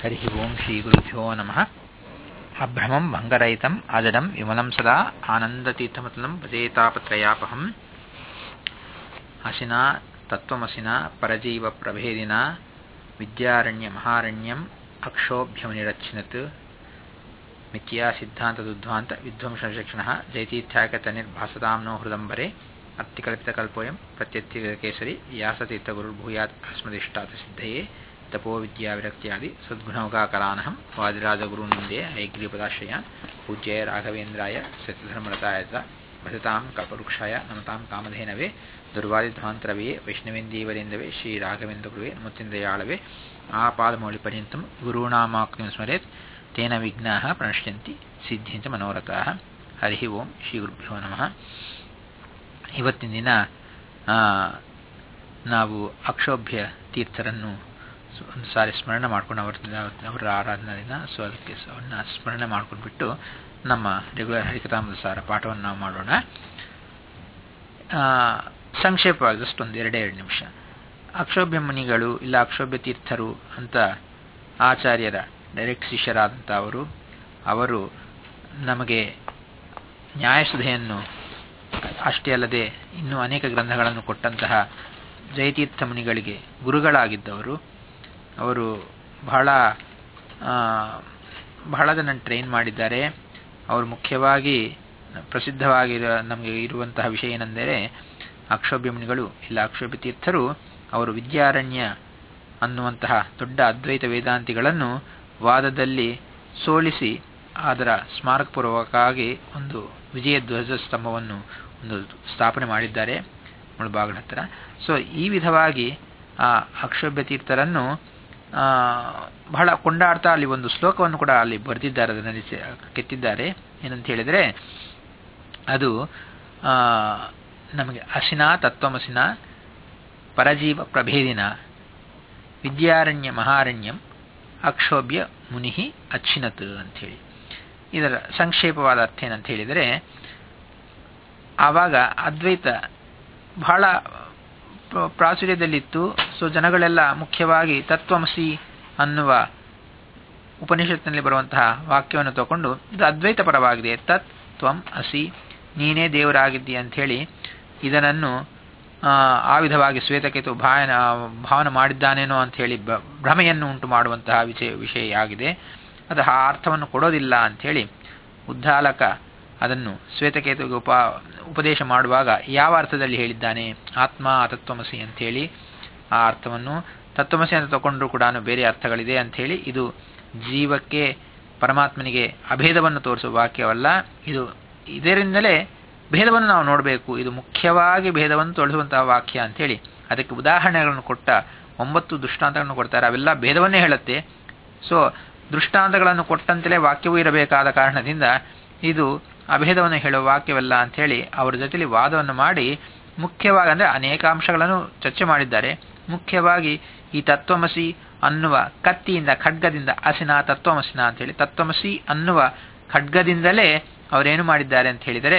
हरि ओं श्रीगुरुभ्यो नमः अभ्रमं भङ्गरहितम् अजडं विमलं सदा आनन्दतीर्थमतलं भजेतापत्रयापहम् असिना तत्त्वमसिना परजीवप्रभेदिना विद्यारण्यमहारण्यम् अक्षोभ्यमुनिरच्छिनत् मिथ्या सिद्धान्तदुद्ध्वान्त विध्वंसशिक्षणः जयतीर्थ्याकतनिर्भासतां नो हृदम्बरे अत्तिकल्पितकल्पोऽयं प्रत्यत्तिकेसरि व्यासतीर्थगुरुर्भूयात् अस्मदिष्टातसिद्धये तपोविद्याविरक्त्यादि सद्गुणौगाकलानहं वादिराजगुरून्वन्दे ऐग्रीपदाश्रयान् पूज्याय राघवेन्द्राय सत्यधर्मरताय च भजतां कल्पवृक्षाय नमतां कामधेनवे दुर्वादिध्वान्तरवे वैष्णवेन्दीवरेन्दवे श्रीराघवेन्द्रगुरुवे नमोत्तिन्दयाळवे आपादमौलिपर्यन्तं गुरूणामाक्तिं स्मरेत् तेन विघ्नाः प्रणश्यन्ति ಸಿದ್ಧಿಂಚ ಮನೋರಥಾಃ ಹರಿ ಓಂ ಶ್ರೀ ಗುರುಭ್ಯೋ ನಮಃ ಇವತ್ತಿನ ದಿನ ನಾವು ಅಕ್ಷೋಭ್ಯ ತೀರ್ಥರನ್ನು ಒಂದು ಸಾರಿ ಸ್ಮರಣೆ ಮಾಡ್ಕೊಂಡು ಅವರ ಅವರ ಆರಾಧನಾ ದಿನ ಸೊ ಅದಕ್ಕೆ ಅವನ್ನ ಸ್ಮರಣೆ ಮಾಡ್ಕೊಂಡ್ಬಿಟ್ಟು ನಮ್ಮ ರೆಗ್ಯುಲರ್ ಹರಿಕಥಾಮದ ಸಾರ ಪಾಠವನ್ನು ನಾವು ಮಾಡೋಣ ಸಂಕ್ಷೇಪವಾಗಿ ಜಸ್ಟ್ ಒಂದು ಎರಡೇ ಎರಡು ನಿಮಿಷ ಅಕ್ಷೋಭ್ಯ ಮುನಿಗಳು ಇಲ್ಲ ಅಕ್ಷೋಭ್ಯ ತೀರ್ಥರು ಅಂತ ಆಚಾರ್ಯರ ಡೈರೆಕ್ಟ್ ಶಿಷ್ಯರಾದಂಥ ಅವರು ಅವರು ನಮಗೆ ನ್ಯಾಯಸುಧೆಯನ್ನು ಅಷ್ಟೇ ಅಲ್ಲದೆ ಇನ್ನೂ ಅನೇಕ ಗ್ರಂಥಗಳನ್ನು ಕೊಟ್ಟಂತಹ ಜಯತೀರ್ಥ ಮುನಿಗಳಿಗೆ ಗುರುಗಳಾಗಿದ್ದವರು ಅವರು ಬಹಳ ಬಹಳ ಜನ ಟ್ರೈನ್ ಮಾಡಿದ್ದಾರೆ ಅವರು ಮುಖ್ಯವಾಗಿ ಪ್ರಸಿದ್ಧವಾಗಿರುವ ನಮಗೆ ಇರುವಂತಹ ವಿಷಯ ಏನೆಂದರೆ ಅಕ್ಷೋಭ್ಯ ಮುನಿಗಳು ಇಲ್ಲ ಅಕ್ಷೋಭ್ಯ ತೀರ್ಥರು ಅವರು ವಿದ್ಯಾರಣ್ಯ ಅನ್ನುವಂತಹ ದೊಡ್ಡ ಅದ್ವೈತ ವೇದಾಂತಿಗಳನ್ನು ವಾದದಲ್ಲಿ ಸೋಲಿಸಿ ಅದರ ಸ್ಮಾರಕಪೂರ್ವಕವಾಗಿ ಒಂದು ವಿಜಯ ಧ್ವಜ ಸ್ತಂಭವನ್ನು ಒಂದು ಸ್ಥಾಪನೆ ಮಾಡಿದ್ದಾರೆ ಮುಳಬಾಗಲ ಹತ್ರ ಸೊ ಈ ವಿಧವಾಗಿ ಆ ಅಕ್ಷೋಭ್ಯ ತೀರ್ಥರನ್ನು ಬಹಳ ಕೊಂಡಾಡ್ತಾ ಅಲ್ಲಿ ಒಂದು ಶ್ಲೋಕವನ್ನು ಕೂಡ ಅಲ್ಲಿ ಬರೆದಿದ್ದಾರೆ ಅದರಲ್ಲಿ ಕೆತ್ತಿದ್ದಾರೆ ಏನಂತ ಹೇಳಿದರೆ ಅದು ನಮಗೆ ಅಸಿನ ತತ್ವಮಸಿನ ಪರಜೀವ ಪ್ರಭೇದಿನ ವಿದ್ಯಾರಣ್ಯ ಮಹಾರಣ್ಯಂ ಅಕ್ಷೋಭ್ಯ ಮುನಿ ಅಚ್ಚಿನತ್ ಅಂಥೇಳಿ ಇದರ ಸಂಕ್ಷೇಪವಾದ ಅರ್ಥ ಏನಂತ ಹೇಳಿದರೆ ಆವಾಗ ಅದ್ವೈತ ಬಹಳ ಪ್ರಾಚುರ್ಯದಲ್ಲಿತ್ತು ಸೊ ಜನಗಳೆಲ್ಲ ಮುಖ್ಯವಾಗಿ ತತ್ವಮಸಿ ಅನ್ನುವ ಉಪನಿಷತ್ತಿನಲ್ಲಿ ಬರುವಂತಹ ವಾಕ್ಯವನ್ನು ತಗೊಂಡು ಇದು ಅದ್ವೈತ ಪರವಾಗಿದೆ ತತ್ ತ್ವಂ ಅಸಿ ನೀನೇ ದೇವರಾಗಿದ್ದೀಯ ಅಂಥೇಳಿ ಇದನ್ನು ಆ ವಿಧವಾಗಿ ಶ್ವೇತಕೇತು ಭಾವನ ಭಾವನೆ ಮಾಡಿದ್ದಾನೇನೋ ಅಂತ ಹೇಳಿ ಭ್ರಮೆಯನ್ನು ಉಂಟು ಮಾಡುವಂತಹ ವಿಷಯ ವಿಷಯ ಆಗಿದೆ ಅದು ಆ ಅರ್ಥವನ್ನು ಕೊಡೋದಿಲ್ಲ ಅಂಥೇಳಿ ಉದ್ದಾಲಕ ಅದನ್ನು ಶ್ವೇತಕೇತುಗೆ ಉಪ ಉಪದೇಶ ಮಾಡುವಾಗ ಯಾವ ಅರ್ಥದಲ್ಲಿ ಹೇಳಿದ್ದಾನೆ ಆತ್ಮ ತತ್ವಮಸಿ ಅಂಥೇಳಿ ಆ ಅರ್ಥವನ್ನು ತತ್ವಮಸಿ ಅಂತ ತಗೊಂಡ್ರೂ ಕೂಡ ಬೇರೆ ಅರ್ಥಗಳಿದೆ ಅಂಥೇಳಿ ಇದು ಜೀವಕ್ಕೆ ಪರಮಾತ್ಮನಿಗೆ ಅಭೇದವನ್ನು ತೋರಿಸುವ ವಾಕ್ಯವಲ್ಲ ಇದು ಇದರಿಂದಲೇ ಭೇದವನ್ನು ನಾವು ನೋಡಬೇಕು ಇದು ಮುಖ್ಯವಾಗಿ ಭೇದವನ್ನು ತೋರಿಸುವಂತಹ ವಾಕ್ಯ ಅಂಥೇಳಿ ಅದಕ್ಕೆ ಉದಾಹರಣೆಗಳನ್ನು ಕೊಟ್ಟ ಒಂಬತ್ತು ದೃಷ್ಟಾಂತಗಳನ್ನು ಕೊಡ್ತಾರೆ ಅವೆಲ್ಲ ಭೇದವನ್ನೇ ಹೇಳುತ್ತೆ ಸೊ ದೃಷ್ಟಾಂತಗಳನ್ನು ಕೊಟ್ಟಂತಲೇ ವಾಕ್ಯವೂ ಇರಬೇಕಾದ ಕಾರಣದಿಂದ ಇದು ಅಭೇದವನ್ನು ಹೇಳುವ ವಾಕ್ಯವಲ್ಲ ಅಂಥೇಳಿ ಅವರ ಜೊತೆಲಿ ವಾದವನ್ನು ಮಾಡಿ ಮುಖ್ಯವಾಗಿ ಅಂದರೆ ಅನೇಕ ಅಂಶಗಳನ್ನು ಚರ್ಚೆ ಮಾಡಿದ್ದಾರೆ ಮುಖ್ಯವಾಗಿ ಈ ತತ್ವಮಸಿ ಅನ್ನುವ ಕತ್ತಿಯಿಂದ ಖಡ್ಗದಿಂದ ಅಸಿನ ತತ್ವಮಸಿನ ಅಂಥೇಳಿ ತತ್ವಮಸಿ ಅನ್ನುವ ಖಡ್ಗದಿಂದಲೇ ಅವರೇನು ಮಾಡಿದ್ದಾರೆ ಅಂತ ಹೇಳಿದರೆ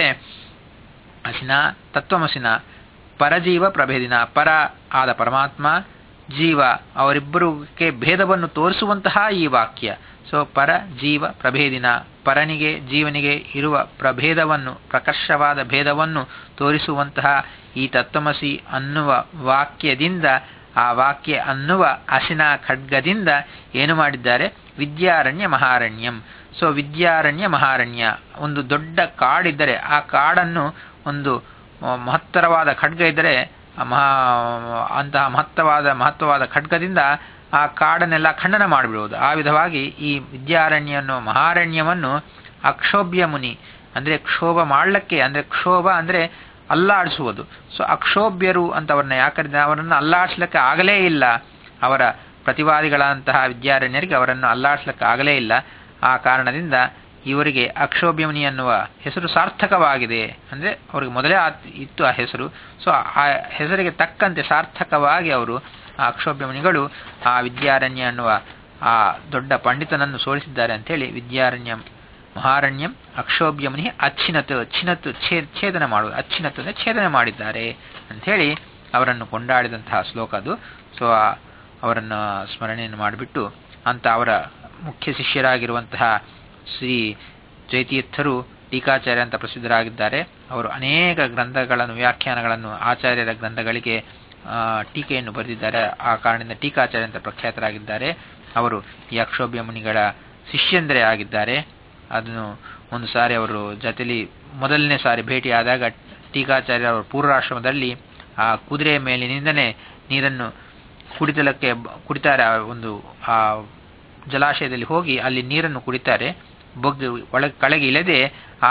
ಅಸಿನ ತತ್ವಮಸಿನ ಪರಜೀವ ಪ್ರಭೇದಿನ ಪರ ಆದ ಪರಮಾತ್ಮ ಜೀವ ಅವರಿಬ್ಬರಿಗೆ ಭೇದವನ್ನು ತೋರಿಸುವಂತಹ ಈ ವಾಕ್ಯ ಸೊ ಪರ ಜೀವ ಪ್ರಭೇದಿನ ಪರನಿಗೆ ಜೀವನಿಗೆ ಇರುವ ಪ್ರಭೇದವನ್ನು ಪ್ರಕರ್ಷವಾದ ಭೇದವನ್ನು ತೋರಿಸುವಂತಹ ಈ ತತ್ವಮಸಿ ಅನ್ನುವ ವಾಕ್ಯದಿಂದ ಆ ವಾಕ್ಯ ಅನ್ನುವ ಅಸಿನ ಖಡ್ಗದಿಂದ ಏನು ಮಾಡಿದ್ದಾರೆ ವಿದ್ಯಾರಣ್ಯ ಮಹಾರಣ್ಯಂ ಸೊ ವಿದ್ಯಾರಣ್ಯ ಮಹಾರಣ್ಯ ಒಂದು ದೊಡ್ಡ ಕಾಡಿದ್ದರೆ ಆ ಕಾಡನ್ನು ಒಂದು ಮಹತ್ತರವಾದ ಖಡ್ಗ ಇದ್ದರೆ ಮಹಾ ಅಂತಹ ಮಹತ್ತವಾದ ಮಹತ್ವವಾದ ಖಡ್ಗದಿಂದ ಆ ಕಾಡನ್ನೆಲ್ಲ ಖಂಡನ ಮಾಡಿಬಿಡುವುದು ಆ ವಿಧವಾಗಿ ಈ ವಿದ್ಯಾರಣ್ಯ ಅನ್ನೋ ಮಹಾರಣ್ಯವನ್ನು ಅಕ್ಷೋಭ್ಯ ಮುನಿ ಅಂದರೆ ಕ್ಷೋಭ ಮಾಡಲಿಕ್ಕೆ ಅಂದರೆ ಕ್ಷೋಭ ಅಂದರೆ ಅಲ್ಲಾಡಿಸುವುದು ಸೊ ಅಕ್ಷೋಭ್ಯರು ಅಂತ ಅವ್ರನ್ನ ಯಾಕಂದ್ರೆ ಅವರನ್ನು ಅಲ್ಲಾಡಿಸ್ಲಿಕ್ಕೆ ಆಗಲೇ ಇಲ್ಲ ಅವರ ಪ್ರತಿವಾದಿಗಳಂತಹ ವಿದ್ಯಾರಣ್ಯರಿಗೆ ಅವರನ್ನು ಅಲ್ಲಾಡಿಸ್ಲಿಕ್ಕೆ ಆಗಲೇ ಇಲ್ಲ ಆ ಕಾರಣದಿಂದ ಇವರಿಗೆ ಅಕ್ಷೋಭ್ಯ ಮುನಿ ಅನ್ನುವ ಹೆಸರು ಸಾರ್ಥಕವಾಗಿದೆ ಅಂದರೆ ಅವ್ರಿಗೆ ಮೊದಲೇ ಇತ್ತು ಆ ಹೆಸರು ಸೊ ಆ ಹೆಸರಿಗೆ ತಕ್ಕಂತೆ ಸಾರ್ಥಕವಾಗಿ ಅವರು ಆ ಅಕ್ಷೋಭ್ಯ ಮುನಿಗಳು ಆ ವಿದ್ಯಾರಣ್ಯ ಅನ್ನುವ ಆ ದೊಡ್ಡ ಪಂಡಿತನನ್ನು ಸೋಲಿಸಿದ್ದಾರೆ ಅಂತೇಳಿ ವಿದ್ಯಾರಣ್ಯ ಮಹಾರಣ್ಯಂ ಅಕ್ಷೋಭ್ಯ ಮುನಿ ಅಚ್ಚಿನತ್ ಅಚ್ಚಿನತ್ ಛೇದನ ಮಾಡುವುದು ಅಚ್ಚಿನತ್ ಅಂದರೆ ಛೇದನ ಮಾಡಿದ್ದಾರೆ ಅಂಥೇಳಿ ಅವರನ್ನು ಕೊಂಡಾಡಿದಂತಹ ಶ್ಲೋಕ ಅದು ಸೊ ಅವರನ್ನು ಸ್ಮರಣೆಯನ್ನು ಮಾಡಿಬಿಟ್ಟು ಅಂತ ಅವರ ಮುಖ್ಯ ಶಿಷ್ಯರಾಗಿರುವಂತಹ ಶ್ರೀ ಜಯತೀರ್ಥರು ಟೀಕಾಚಾರ್ಯ ಅಂತ ಪ್ರಸಿದ್ಧರಾಗಿದ್ದಾರೆ ಅವರು ಅನೇಕ ಗ್ರಂಥಗಳನ್ನು ವ್ಯಾಖ್ಯಾನಗಳನ್ನು ಆಚಾರ್ಯರ ಗ್ರಂಥಗಳಿಗೆ ಟೀಕೆಯನ್ನು ಬರೆದಿದ್ದಾರೆ ಆ ಕಾರಣದಿಂದ ಟೀಕಾಚಾರ್ಯ ಅಂತ ಪ್ರಖ್ಯಾತರಾಗಿದ್ದಾರೆ ಅವರು ಈ ಅಕ್ಷೋಭ್ಯ ಮುನಿಗಳ ಶಿಷ್ಯಂದರೆ ಆಗಿದ್ದಾರೆ ಅದನ್ನು ಒಂದು ಸಾರಿ ಅವರು ಜೊತೆಲಿ ಮೊದಲನೇ ಸಾರಿ ಭೇಟಿಯಾದಾಗ ಟೀಕಾಚಾರ್ಯ ಅವರ ಪೂರ್ವಾಶ್ರಮದಲ್ಲಿ ಆ ಕುದುರೆಯ ಮೇಲಿನಿಂದನೇ ನೀರನ್ನು ಕುಡಿತಲಕ್ಕೆ ಕುಡಿತಾರೆ ಒಂದು ಆ ಜಲಾಶಯದಲ್ಲಿ ಹೋಗಿ ಅಲ್ಲಿ ನೀರನ್ನು ಕುಡಿತಾರೆ ಬೊಗ್ಗು ಒಳಗೆ ಕೆಳಗೆ ಇಲ್ಲದೆ ಆ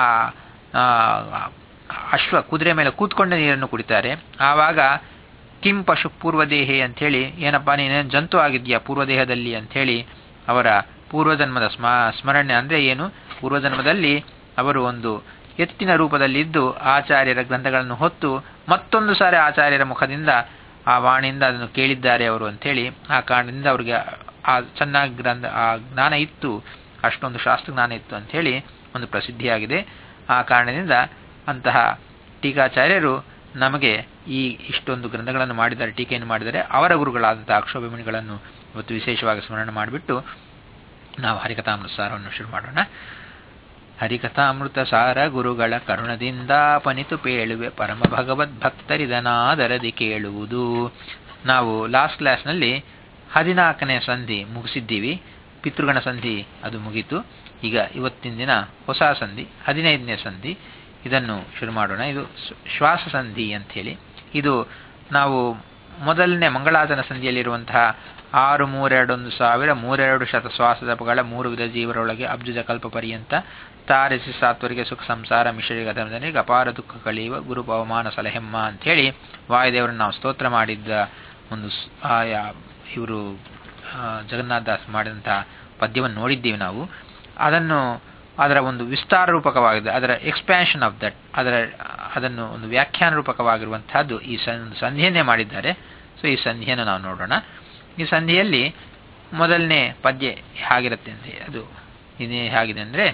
ಅಶ್ವ ಕುದುರೆ ಮೇಲೆ ಕೂತ್ಕೊಂಡ ನೀರನ್ನು ಕುಡಿತಾರೆ ಆವಾಗ ಕಿಂ ಪಶು ಪೂರ್ವದೇಹಿ ಅಂಥೇಳಿ ಏನಪ್ಪ ನೀನೇನು ಜಂತು ಆಗಿದ್ಯಾ ಪೂರ್ವದೇಹದಲ್ಲಿ ಅಂಥೇಳಿ ಅವರ ಪೂರ್ವಜನ್ಮದ ಸ್ಮ ಸ್ಮರಣೆ ಅಂದರೆ ಏನು ಪೂರ್ವಜನ್ಮದಲ್ಲಿ ಅವರು ಒಂದು ಎತ್ತಿನ ರೂಪದಲ್ಲಿದ್ದು ಆಚಾರ್ಯರ ಗ್ರಂಥಗಳನ್ನು ಹೊತ್ತು ಮತ್ತೊಂದು ಸಾರಿ ಆಚಾರ್ಯರ ಮುಖದಿಂದ ಆ ವಾಣಿಯಿಂದ ಅದನ್ನು ಕೇಳಿದ್ದಾರೆ ಅವರು ಅಂಥೇಳಿ ಆ ಕಾರಣದಿಂದ ಅವರಿಗೆ ಆ ಚೆನ್ನಾಗಿ ಗ್ರಂಥ ಆ ಜ್ಞಾನ ಇತ್ತು ಅಷ್ಟೊಂದು ಶಾಸ್ತ್ರಜ್ಞಾನ ಇತ್ತು ಅಂಥೇಳಿ ಒಂದು ಪ್ರಸಿದ್ಧಿಯಾಗಿದೆ ಆ ಕಾರಣದಿಂದ ಅಂತಹ ಟೀಕಾಚಾರ್ಯರು ನಮಗೆ ಈ ಇಷ್ಟೊಂದು ಗ್ರಂಥಗಳನ್ನು ಮಾಡಿದ್ದಾರೆ ಟೀಕೆಯನ್ನು ಮಾಡಿದರೆ ಅವರ ಗುರುಗಳಾದಂತಹ ಅಕ್ಷೋಭಿಮಣಿಗಳನ್ನು ಇವತ್ತು ವಿಶೇಷವಾಗಿ ಸ್ಮರಣೆ ಮಾಡಿಬಿಟ್ಟು ನಾವು ಹರಿಕಥಾಮೃತ ಸಾರವನ್ನು ಶುರು ಮಾಡೋಣ ಹರಿಕಥಾಮೃತ ಸಾರ ಗುರುಗಳ ಕರುಣದಿಂದ ಪನಿತು ಪೇಳುವೆ ಪರಮ ಭಗವದ್ ಭಕ್ತರಿದನಾದರದಿ ಕೇಳುವುದು ನಾವು ಲಾಸ್ಟ್ ಕ್ಲಾಸ್ನಲ್ಲಿ ಹದಿನಾಲ್ಕನೇ ಸಂಧಿ ಮುಗಿಸಿದ್ದೀವಿ ಪಿತೃಗಣ ಸಂಧಿ ಅದು ಮುಗೀತು ಈಗ ಇವತ್ತಿನ ದಿನ ಹೊಸ ಸಂಧಿ ಹದಿನೈದನೇ ಸಂಧಿ ಇದನ್ನು ಶುರು ಮಾಡೋಣ ಇದು ಶ್ವಾಸ ಸಂಧಿ ಅಂಥೇಳಿ ಇದು ನಾವು ಮೊದಲನೇ ಮಂಗಳಾಚನ ಸಂಧಿಯಲ್ಲಿರುವಂತಹ ಆರು ಮೂರೆರಡೊಂದು ಸಾವಿರ ಮೂರೆರಡು ಶತ ಶ್ವಾಸ ಜಪಗಳ ಮೂರು ವಿಧ ಜೀವರೊಳಗೆ ಅಬ್ಜುಜ ಕಲ್ಪ ಪರ್ಯಂತ ತಾರಿಸಿ ಸಾತ್ವರಿಗೆ ಸುಖ ಸಂಸಾರ ಮಿಶ್ರಿಗೆ ಅಪಾರ ದುಃಖ ಕಳೆಯುವ ಗುರು ಪವಮಾನ ಸಲಹೆಮ್ಮ ಅಂಥೇಳಿ ವಾಯುದೇವರನ್ನು ನಾವು ಸ್ತೋತ್ರ ಮಾಡಿದ್ದ ಒಂದು ಇವರು ಜಗನ್ನಾಥ ದಾಸ್ ಮಾಡಿದಂತಹ ಪದ್ಯವನ್ನು ನೋಡಿದ್ದೀವಿ ನಾವು ಅದನ್ನು ಅದರ ಒಂದು ವಿಸ್ತಾರ ರೂಪಕವಾಗಿದೆ ಅದರ ಎಕ್ಸ್ಪ್ಯಾನ್ಷನ್ ಆಫ್ ದಟ್ ಅದರ ಅದನ್ನು ಒಂದು ವ್ಯಾಖ್ಯಾನ ರೂಪಕವಾಗಿರುವಂತಹದ್ದು ಈ ಒಂದು ಸಂಧಿಯನ್ನೇ ಮಾಡಿದ್ದಾರೆ ಸೊ ಈ ಸಂಧಿಯನ್ನು ನಾವು ನೋಡೋಣ ಈ ಸಂಧಿಯಲ್ಲಿ ಮೊದಲನೇ ಪದ್ಯ ಹೇಗಿರುತ್ತೆ ಅಂದರೆ ಅದು ಇದೇ ಹೇಗಿದೆ ಅಂದರೆ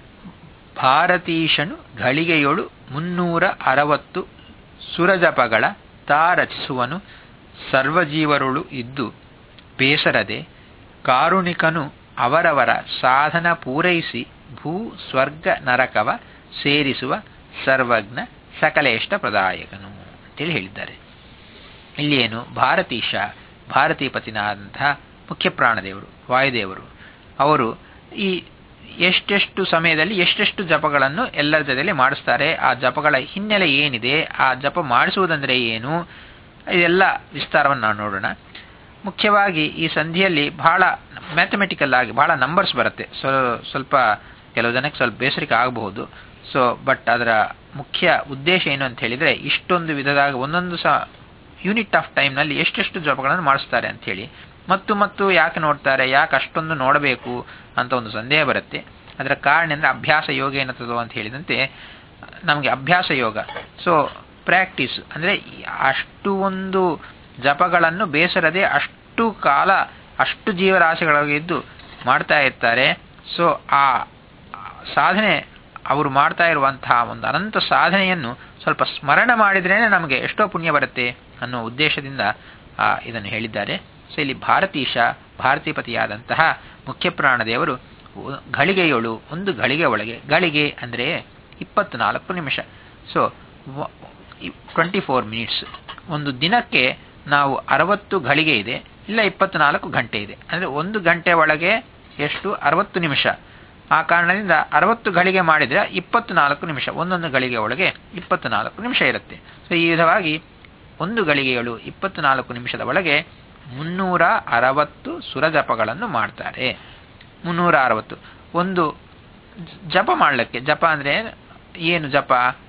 ಭಾರತೀಶನು ಘಳಿಗೆಯೊಳು ಮುನ್ನೂರ ಅರವತ್ತು ಸುರಜಪಗಳ ತಾ ರಚಿಸುವನು ಸರ್ವಜೀವರುಳು ಇದ್ದು ಬೇಸರದೆ ಕಾರುಣಿಕನು ಅವರವರ ಸಾಧನ ಪೂರೈಸಿ ಭೂ ಸ್ವರ್ಗ ನರಕವ ಸೇರಿಸುವ ಸರ್ವಜ್ಞ ಸಕಲೇಷ್ಟ ಪ್ರದಾಯಕನು ಅಂತೇಳಿ ಹೇಳಿದ್ದಾರೆ ಇಲ್ಲಿ ಏನು ಭಾರತೀಶ ಭಾರತೀ ಪತಿನಾದಂತಹ ಮುಖ್ಯ ಪ್ರಾಣದೇವರು ವಾಯುದೇವರು ಅವರು ಈ ಎಷ್ಟೆಷ್ಟು ಸಮಯದಲ್ಲಿ ಎಷ್ಟೆಷ್ಟು ಜಪಗಳನ್ನು ಎಲ್ಲರ ಜೊತೆಯಲ್ಲಿ ಮಾಡಿಸ್ತಾರೆ ಆ ಜಪಗಳ ಹಿನ್ನೆಲೆ ಏನಿದೆ ಆ ಜಪ ಮಾಡಿಸುವುದಂದ್ರೆ ಏನು ಇದೆಲ್ಲ ವಿಸ್ತಾರವನ್ನು ನಾವು ನೋಡೋಣ ಮುಖ್ಯವಾಗಿ ಈ ಸಂಧಿಯಲ್ಲಿ ಬಹಳ ಮ್ಯಾಥಮೆಟಿಕಲ್ ಆಗಿ ಬಹಳ ನಂಬರ್ಸ್ ಬರುತ್ತೆ ಸೊ ಸ್ವಲ್ಪ ಕೆಲವು ಜನಕ್ಕೆ ಸ್ವಲ್ಪ ಬೇಸರಿಕೆ ಆಗಬಹುದು ಸೊ ಬಟ್ ಅದರ ಮುಖ್ಯ ಉದ್ದೇಶ ಏನು ಅಂತ ಹೇಳಿದರೆ ಇಷ್ಟೊಂದು ವಿಧದಾಗ ಒಂದೊಂದು ಸಹ ಯೂನಿಟ್ ಆಫ್ ಟೈಮ್ನಲ್ಲಿ ಎಷ್ಟೆಷ್ಟು ಜಪಗಳನ್ನು ಮಾಡಿಸ್ತಾರೆ ಅಂಥೇಳಿ ಮತ್ತು ಮತ್ತು ಯಾಕೆ ನೋಡ್ತಾರೆ ಯಾಕೆ ಅಷ್ಟೊಂದು ನೋಡಬೇಕು ಅಂತ ಒಂದು ಸಂದೇಹ ಬರುತ್ತೆ ಅದರ ಕಾರಣ ಅಂದರೆ ಅಭ್ಯಾಸ ಯೋಗ ಏನತ್ತದೋ ಅಂತ ಹೇಳಿದಂತೆ ನಮಗೆ ಅಭ್ಯಾಸ ಯೋಗ ಸೊ ಪ್ರಾಕ್ಟೀಸ್ ಅಂದರೆ ಅಷ್ಟು ಒಂದು ಜಪಗಳನ್ನು ಬೇಸರದೆ ಅಷ್ಟು ಕಾಲ ಅಷ್ಟು ಜೀವರಾಶಿಗಳಿದ್ದು ಮಾಡ್ತಾ ಇರ್ತಾರೆ ಸೊ ಆ ಸಾಧನೆ ಅವರು ಮಾಡ್ತಾ ಇರುವಂತಹ ಒಂದು ಅನಂತ ಸಾಧನೆಯನ್ನು ಸ್ವಲ್ಪ ಸ್ಮರಣ ಮಾಡಿದ್ರೇ ನಮಗೆ ಎಷ್ಟೋ ಪುಣ್ಯ ಬರುತ್ತೆ ಅನ್ನೋ ಉದ್ದೇಶದಿಂದ ಇದನ್ನು ಹೇಳಿದ್ದಾರೆ ಸೊ ಇಲ್ಲಿ ಭಾರತೀಶ ಭಾರತೀಪತಿಯಾದಂತಹ ಮುಖ್ಯ ಪ್ರಾಣದೇವರು ಘಳಿಗೆಯೊಳು ಒಂದು ಘಳಿಗೆ ಒಳಗೆ ಗಳಿಗೆ ಅಂದರೆ ಇಪ್ಪತ್ನಾಲ್ಕು ನಿಮಿಷ ಸೊ ಟ್ವೆಂಟಿ ಫೋರ್ ಮಿನಿಟ್ಸ್ ಒಂದು ದಿನಕ್ಕೆ ನಾವು ಅರವತ್ತು ಘಳಿಗೆ ಇದೆ ಇಲ್ಲ ಇಪ್ಪತ್ನಾಲ್ಕು ಗಂಟೆ ಇದೆ ಅಂದರೆ ಒಂದು ಗಂಟೆ ಒಳಗೆ ಎಷ್ಟು ಅರವತ್ತು ನಿಮಿಷ ಆ ಕಾರಣದಿಂದ ಅರವತ್ತು ಘಳಿಗೆ ಮಾಡಿದರೆ ಇಪ್ಪತ್ನಾಲ್ಕು ನಿಮಿಷ ಒಂದೊಂದು ಘಳಿಗೆ ಒಳಗೆ ಇಪ್ಪತ್ನಾಲ್ಕು ನಿಮಿಷ ಇರುತ್ತೆ ಸೊ ಈ ವಿಧವಾಗಿ ಒಂದು ಘಳಿಗೆಗಳು ಇಪ್ಪತ್ನಾಲ್ಕು ನಿಮಿಷದ ಒಳಗೆ ಮುನ್ನೂರ ಅರವತ್ತು ಸುರಜಪಗಳನ್ನು ಮಾಡ್ತಾರೆ ಮುನ್ನೂರ ಅರವತ್ತು ಒಂದು ಜಪ ಮಾಡಲಿಕ್ಕೆ ಜಪ ಅಂದರೆ ಏನು ಜಪ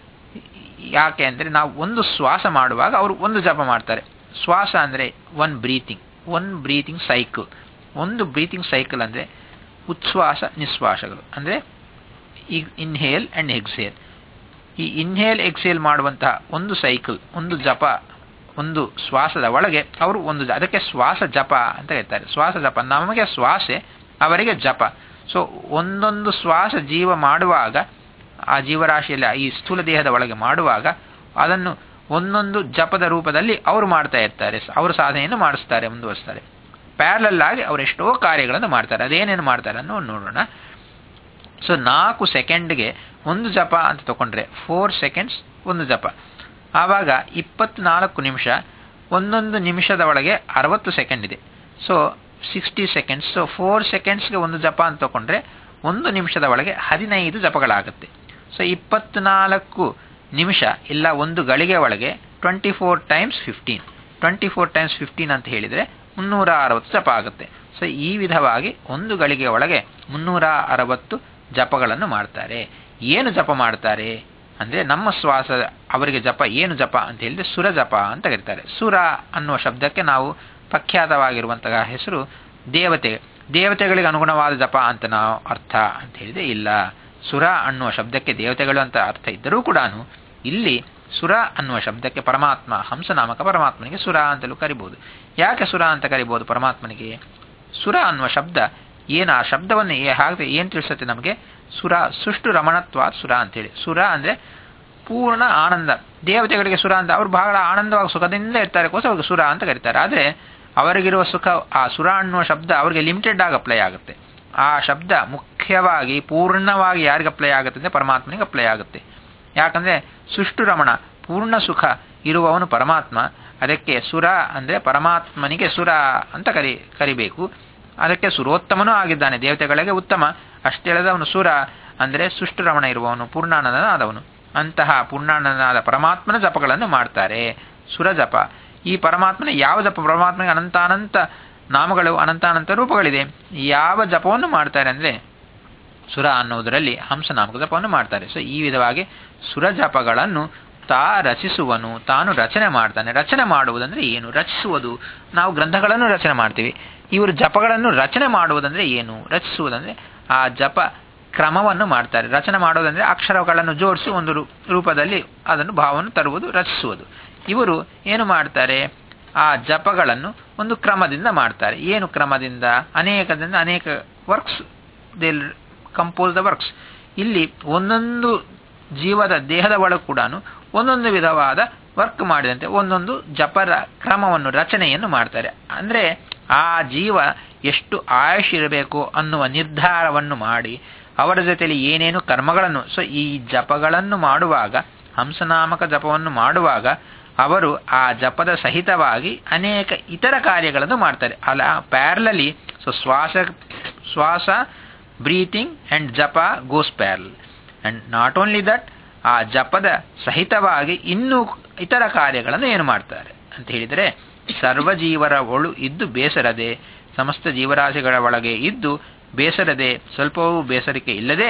ಯಾಕೆ ಅಂದರೆ ನಾವು ಒಂದು ಶ್ವಾಸ ಮಾಡುವಾಗ ಅವರು ಒಂದು ಜಪ ಮಾಡ್ತಾರೆ ಶ್ವಾಸ ಅಂದರೆ one breathing one breathing cycle ಒಂದು ಬ್ರೀತಿಂಗ್ ಸೈಕಲ್ ಅಂದರೆ ಉಚ್ಛ್ವಾಸ ನಿಶ್ವಾಸಗಳು ಅಂದರೆ ಈ ಇನ್ಹೇಲ್ ಆ್ಯಂಡ್ ಎಕ್ಸೇಲ್ ಈ ಇನ್ಹೇಲ್ ಎಕ್ಸೇಲ್ ಮಾಡುವಂತಹ ಒಂದು ಸೈಕಲ್ ಒಂದು ಜಪ ಒಂದು ಶ್ವಾಸದ ಒಳಗೆ ಅವರು ಒಂದು ಅದಕ್ಕೆ ಶ್ವಾಸ ಜಪ ಅಂತ ಹೇಳ್ತಾರೆ ಶ್ವಾಸ ಜಪ ನಮಗೆ ಶ್ವಾಸೆ ಅವರಿಗೆ ಜಪ ಸೊ ಒಂದೊಂದು ಶ್ವಾಸ ಜೀವ ಮಾಡುವಾಗ ಆ ಜೀವರಾಶಿಯಲ್ಲಿ ಈ ಸ್ಥೂಲ ದೇಹದ ಒಳಗೆ ಮಾಡುವಾಗ ಅದನ್ನು ಒಂದೊಂದು ಜಪದ ರೂಪದಲ್ಲಿ ಅವರು ಮಾಡ್ತಾ ಇರ್ತಾರೆ ಅವರು ಸಾಧನೆಯನ್ನು ಮಾಡಿಸ್ತಾರೆ ಮುಂದುವರಿಸ್ತಾರೆ ಪ್ಯಾರಲಲ್ ಆಗಿ ಅವರು ಎಷ್ಟೋ ಕಾರ್ಯಗಳನ್ನು ಮಾಡ್ತಾರೆ ಅದೇನೇನು ಮಾಡ್ತಾರೆ ಅನ್ನೋ ನೋಡೋಣ ಸೊ ನಾಲ್ಕು ಸೆಕೆಂಡ್ಗೆ ಒಂದು ಜಪ ಅಂತ ತಗೊಂಡ್ರೆ ಫೋರ್ ಸೆಕೆಂಡ್ಸ್ ಒಂದು ಜಪ ಆವಾಗ ಇಪ್ಪತ್ನಾಲ್ಕು ನಿಮಿಷ ಒಂದೊಂದು ನಿಮಿಷದ ಒಳಗೆ ಅರವತ್ತು ಸೆಕೆಂಡ್ ಇದೆ so sixty seconds so four ಸೆಕೆಂಡ್ಸ್ಗೆ ಒಂದು ಜಪ ಅಂತ ತಗೊಂಡ್ರೆ ಒಂದು ನಿಮಿಷದ ಒಳಗೆ ಹದಿನೈದು ಜಪಗಳಾಗುತ್ತೆ ಸೊ ಇಪ್ಪತ್ನಾಲ್ಕು ನಿಮಿಷ ಇಲ್ಲ ಒಂದು ಗಳಿಗೆ ಒಳಗೆ twenty four times fifteen twenty four times fifteen ಅಂತ ಹೇಳಿದರೆ ಮುನ್ನೂರ ಅರವತ್ತು ಜಪ ಆಗುತ್ತೆ ಸೊ ಈ ವಿಧವಾಗಿ ಒಂದು ಗಳಿಗೆ ಒಳಗೆ ಮುನ್ನೂರ ಅರವತ್ತು ಜಪಗಳನ್ನು ಮಾಡ್ತಾರೆ ಏನು ಜಪ ಮಾಡ್ತಾರೆ ಅಂದರೆ ನಮ್ಮ ಶ್ವಾಸ ಅವರಿಗೆ ಜಪ ಏನು ಜಪ ಅಂತ ಹೇಳಿದ್ರೆ ಸುರ ಜಪ ಅಂತ ಕರೀತಾರೆ ಸುರ ಅನ್ನುವ ಶಬ್ದಕ್ಕೆ ನಾವು ಪ್ರಖ್ಯಾತವಾಗಿರುವಂತಹ ಹೆಸರು ದೇವತೆ ದೇವತೆಗಳಿಗೆ ಅನುಗುಣವಾದ ಜಪ ಅಂತ ನಾವು ಅರ್ಥ ಅಂತ ಹೇಳಿದ್ರೆ ಇಲ್ಲ ಸುರ ಅನ್ನುವ ಶಬ್ದಕ್ಕೆ ದೇವತೆಗಳು ಅಂತ ಅರ್ಥ ಇದ್ದರೂ ಕೂಡ ಇಲ್ಲಿ ಸುರ ಅನ್ನುವ ಶಬ್ದಕ್ಕೆ ಪರಮಾತ್ಮ ಹಂಸನಾಮಕ ಪರಮಾತ್ಮನಿಗೆ ಸುರ ಅಂತಲೂ ಕರಿಬಹುದು ಯಾಕೆ ಸುರ ಅಂತ ಕರಿಬಹುದು ಪರಮಾತ್ಮನಿಗೆ ಸುರ ಅನ್ನುವ ಶಬ್ದ ಏನು ಆ ಶಬ್ದವನ್ನು ಹಾಗೆ ಏನು ತಿಳಿಸುತ್ತೆ ನಮಗೆ ಸುರ ಸುಷ್ಟು ರಮಣತ್ವ ಸುರ ಅಂತೇಳಿ ಸುರ ಅಂದ್ರೆ ಪೂರ್ಣ ಆನಂದ ದೇವತೆಗಳಿಗೆ ಸುರ ಅಂತ ಅವ್ರು ಬಹಳ ಆನಂದವಾಗಿ ಸುಖದಿಂದ ಇರ್ತಾರೆ ಕೋಸ ಅವ್ರಿಗೆ ಸುರ ಅಂತ ಕರೀತಾರೆ ಆದರೆ ಅವರಿಗಿರುವ ಸುಖ ಆ ಸುರ ಅನ್ನುವ ಶಬ್ದ ಅವರಿಗೆ ಲಿಮಿಟೆಡ್ ಆಗಿ ಅಪ್ಲೈ ಆಗುತ್ತೆ ಆ ಶಬ್ದ ಮುಖ್ಯವಾಗಿ ಪೂರ್ಣವಾಗಿ ಯಾರಿಗೆ ಅಪ್ಲೈ ಆಗುತ್ತೆ ಅಂದರೆ ಪರಮಾತ್ಮನಿಗೆ ಅಪ್ಲೈ ಆಗುತ್ತೆ ಯಾಕಂದ್ರೆ ಸುಷ್ಟು ರಮಣ ಪೂರ್ಣ ಸುಖ ಇರುವವನು ಪರಮಾತ್ಮ ಅದಕ್ಕೆ ಸುರ ಅಂದರೆ ಪರಮಾತ್ಮನಿಗೆ ಸುರ ಅಂತ ಕರಿ ಕರಿಬೇಕು ಅದಕ್ಕೆ ಸುರೋತ್ತಮನೂ ಆಗಿದ್ದಾನೆ ದೇವತೆಗಳಿಗೆ ಉತ್ತಮ ಅಷ್ಟೇಳದ ಅವನು ಸುರ ಅಂದರೆ ಸುಷ್ಟು ರಮಣ ಇರುವವನು ಪೂರ್ಣಾನಂದನಾದವನು ಅಂತಹ ಪೂರ್ಣಾನಂದನಾದ ಪರಮಾತ್ಮನ ಜಪಗಳನ್ನು ಮಾಡ್ತಾರೆ ಸುರ ಜಪ ಈ ಪರಮಾತ್ಮನ ಯಾವ ಜಪ ಪರಮಾತ್ಮನಿಗೆ ಅನಂತಾನಂತ ನಾಮಗಳು ಅನಂತಾನಂತ ರೂಪಗಳಿದೆ ಯಾವ ಜಪವನ್ನು ಮಾಡ್ತಾರೆ ಅಂದರೆ ಸುರ ಅನ್ನುವುದರಲ್ಲಿ ಹಂಸನಾಮಕ ಜಪವನ್ನು ಮಾಡ್ತಾರೆ ಸೊ ಈ ವಿಧವಾಗಿ ಸುರ ಜಪಗಳನ್ನು ತಾ ರಚಿಸುವನು ತಾನು ರಚನೆ ಮಾಡ್ತಾನೆ ರಚನೆ ಮಾಡುವುದಂದ್ರೆ ಏನು ರಚಿಸುವುದು ನಾವು ಗ್ರಂಥಗಳನ್ನು ರಚನೆ ಮಾಡ್ತೀವಿ ಇವರು ಜಪಗಳನ್ನು ರಚನೆ ಮಾಡುವುದಂದ್ರೆ ಏನು ರಚಿಸುವುದಂದ್ರೆ ಆ ಜಪ ಕ್ರಮವನ್ನು ಮಾಡ್ತಾರೆ ರಚನೆ ಮಾಡೋದಂದ್ರೆ ಅಕ್ಷರಗಳನ್ನು ಜೋಡಿಸಿ ಒಂದು ರೂಪದಲ್ಲಿ ಅದನ್ನು ಭಾವವನ್ನು ತರುವುದು ರಚಿಸುವುದು ಇವರು ಏನು ಮಾಡ್ತಾರೆ ಆ ಜಪಗಳನ್ನು ಒಂದು ಕ್ರಮದಿಂದ ಮಾಡ್ತಾರೆ ಏನು ಕ್ರಮದಿಂದ ಅನೇಕದಿಂದ ಅನೇಕ works they compose the works ಇಲ್ಲಿ ಒಂದೊಂದು ಜೀವದ ದೇಹದ ಒಳಗೆ ಕೂಡ ಒಂದೊಂದು ವಿಧವಾದ ವರ್ಕ್ ಮಾಡಿದಂತೆ ಒಂದೊಂದು ಜಪರ ಕ್ರಮವನ್ನು ರಚನೆಯನ್ನು ಮಾಡ್ತಾರೆ ಅಂದರೆ ಆ ಜೀವ ಎಷ್ಟು ಆಯುಷ್ ಇರಬೇಕು ಅನ್ನುವ ನಿರ್ಧಾರವನ್ನು ಮಾಡಿ ಅವರ ಜೊತೆಯಲ್ಲಿ ಏನೇನು ಕರ್ಮಗಳನ್ನು ಸೊ ಈ ಜಪಗಳನ್ನು ಮಾಡುವಾಗ ಹಂಸನಾಮಕ ಜಪವನ್ನು ಮಾಡುವಾಗ ಅವರು ಆ ಜಪದ ಸಹಿತವಾಗಿ ಅನೇಕ ಇತರ ಕಾರ್ಯಗಳನ್ನು ಮಾಡ್ತಾರೆ ಅಲ್ಲ ಪ್ಯಾರ್ಲಲಿ ಸೊ ಶ್ವಾಸ ಶ್ವಾಸ ಬ್ರೀತಿಂಗ್ ಅಂಡ್ ಜಪ goes parallel and not only that ಆ ಜಪದ ಸಹಿತವಾಗಿ ಇನ್ನೂ ಇತರ ಕಾರ್ಯಗಳನ್ನು ಏನು ಮಾಡ್ತಾರೆ ಅಂತ ಹೇಳಿದರೆ ಸರ್ವಜೀವರ ಒಳು ಇದ್ದು ಬೇಸರದೆ ಸಮಸ್ತ ಜೀವರಾಶಿಗಳ ಒಳಗೆ ಇದ್ದು ಬೇಸರದೆ ಸ್ವಲ್ಪವೂ ಬೇಸರಿಕೆ ಇಲ್ಲದೆ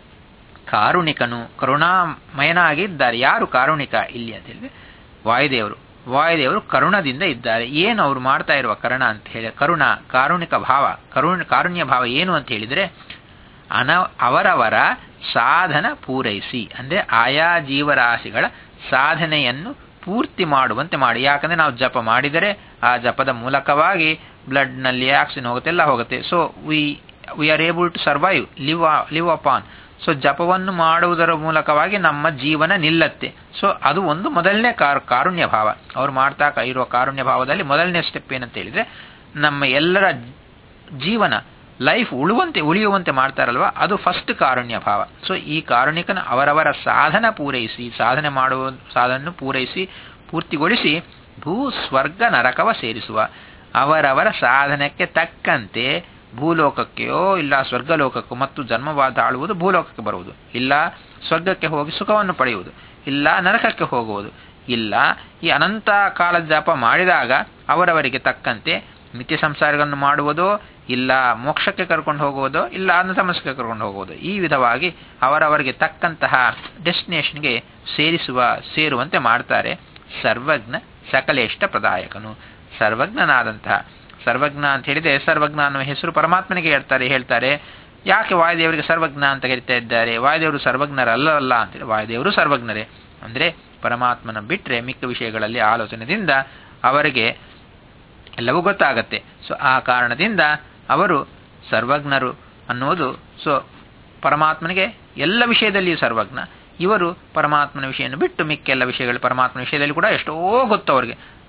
ಕಾರುಣಿಕನು ಕರುಣಾಮಯನಾಗಿದ್ದಾರೆ ಯಾರು ಕಾರುಣಿಕ ಇಲ್ಲಿ ಅಂತ ಹೇಳಿದ್ರೆ ವಾಯುದೇವರು ವಾಯುದೇವರು ಕರುಣದಿಂದ ಇದ್ದಾರೆ ಏನು ಅವರು ಮಾಡ್ತಾ ಇರುವ ಕರುಣ ಅಂತ ಹೇಳಿ ಕರುಣ ಕಾರುಣಿಕ ಭಾವ ಕರುಣ ಕಾರುಣ್ಯ ಭಾವ ಏನು ಅಂತ ಹೇಳಿದರೆ ಅನ ಅವರವರ ಸಾಧನ ಪೂರೈಸಿ ಅಂದರೆ ಆಯಾ ಜೀವರಾಶಿಗಳ ಸಾಧನೆಯನ್ನು ಪೂರ್ತಿ ಮಾಡುವಂತೆ ಮಾಡಿ ಯಾಕಂದ್ರೆ ನಾವು ಜಪ ಮಾಡಿದರೆ ಆ ಜಪದ ಮೂಲಕವಾಗಿ ಬ್ಲಡ್ನಲ್ಲಿ ಆಕ್ಸಿಜನ್ ಹೋಗುತ್ತೆ ಎಲ್ಲ ಹೋಗುತ್ತೆ so we we are able to survive live live upon so ಜಪವನ್ನು ಮಾಡುವುದರ ಮೂಲಕವಾಗಿ ನಮ್ಮ ಜೀವನ ನಿಲ್ಲತ್ತೆ ಸೊ ಅದು ಒಂದು ಮೊದಲನೇ ಕಾರು ಕಾರುಣ್ಯ ಭಾವ ಅವ್ರು ಮಾಡ್ತಾ ಇರುವ ಕಾರುಣ್ಯ ಭಾವದಲ್ಲಿ ಮೊದಲನೇ ಸ್ಟೆಪ್ ಏನಂತ ಹೇಳಿದ್ರೆ ನಮ್ಮ ಎಲ್ಲರ ಜೀವನ ಲೈಫ್ ಉಳುವಂತೆ ಉಳಿಯುವಂತೆ ಮಾಡ್ತಾರಲ್ವ ಅದು ಫಸ್ಟ್ ಕಾರುಣ್ಯ ಭಾವ ಸೊ ಈ ಕಾರುಣ್ಯಕನ ಅವರವರ ಸಾಧನ ಪೂರೈಸಿ ಸಾಧನೆ ಮಾಡುವ ಸಾಧನ ಪೂರೈಸಿ ಪೂರ್ತಿಗೊಳಿಸಿ ಭೂ ಸ್ವರ್ಗ ನರಕವ ಸೇರಿಸುವ ಅವರವರ ಸಾಧನಕ್ಕೆ ತಕ್ಕಂತೆ ಭೂಲೋಕಕ್ಕೆಯೋ ಇಲ್ಲ ಸ್ವರ್ಗಲೋಕಕ್ಕೋ ಮತ್ತು ಜನ್ಮವಾದ ಆಳುವುದು ಭೂಲೋಕಕ್ಕೆ ಬರುವುದು ಇಲ್ಲ ಸ್ವರ್ಗಕ್ಕೆ ಹೋಗಿ ಸುಖವನ್ನು ಪಡೆಯುವುದು ಇಲ್ಲ ನರಕಕ್ಕೆ ಹೋಗುವುದು ಇಲ್ಲ ಈ ಅನಂತ ಕಾಲದ ಜಪ ಮಾಡಿದಾಗ ಅವರವರಿಗೆ ತಕ್ಕಂತೆ ನಿತ್ಯ ಸಂಸಾರಗಳನ್ನು ಮಾಡುವುದೋ ಇಲ್ಲ ಮೋಕ್ಷಕ್ಕೆ ಕರ್ಕೊಂಡು ಹೋಗುವುದೋ ಇಲ್ಲ ಅನ್ನ ಸಮಸ್ಯೆಗೆ ಕರ್ಕೊಂಡು ಹೋಗುವುದು ಈ ವಿಧವಾಗಿ ಅವರವರಿಗೆ ತಕ್ಕಂತಹ ಡೆಸ್ಟಿನೇಷನ್ಗೆ ಸೇರಿಸುವ ಸೇರುವಂತೆ ಮಾಡ್ತಾರೆ ಸರ್ವಜ್ಞ ಸಕಲೇಷ್ಟ ಪ್ರದಾಯಕನು ಸರ್ವಜ್ಞನಾದಂತಹ ಸರ್ವಜ್ಞ ಅಂತ ಹೇಳಿದ್ರೆ ಸರ್ವಜ್ಞ ಅನ್ನುವ ಹೆಸರು ಪರಮಾತ್ಮನಿಗೆ ಹೇಳ್ತಾರೆ ಹೇಳ್ತಾರೆ ಯಾಕೆ ವಾಯುದೇವರಿಗೆ ಸರ್ವಜ್ಞ ಅಂತ ಕರಿತಾ ಇದ್ದಾರೆ ವಾಯುದೇವರು ಸರ್ವಜ್ಞರಲ್ಲ ಅಲ್ಲ ಅಂತೇಳಿ ವಾಯುದೇವರು ಸರ್ವಜ್ಞರೇ ಅಂದ್ರೆ ಪರಮಾತ್ಮನ ಬಿಟ್ಟರೆ ಮಿಕ್ಕ ವಿಷಯಗಳಲ್ಲಿ ಆಲೋಚನೆದಿಂದ ಅವರಿಗೆ ಎಲ್ಲವೂ ಗೊತ್ತಾಗತ್ತೆ ಸೊ ಆ ಕಾರಣದಿಂದ ಅವರು ಸರ್ವಜ್ಞರು ಅನ್ನೋದು ಸೊ ಪರಮಾತ್ಮನಿಗೆ ಎಲ್ಲ ವಿಷಯದಲ್ಲಿಯೂ ಸರ್ವಜ್ಞ ಇವರು ಪರಮಾತ್ಮನ ವಿಷಯವನ್ನು ಬಿಟ್ಟು ಮಿಕ್ಕೆಲ್ಲ ವಿಷಯಗಳು ಪರಮಾತ್ಮನ ವಿಷಯದಲ್ಲಿ ಕೂಡ ಎಷ್ಟೋ ಗೊತ್ತು ಅವರಿಗೆ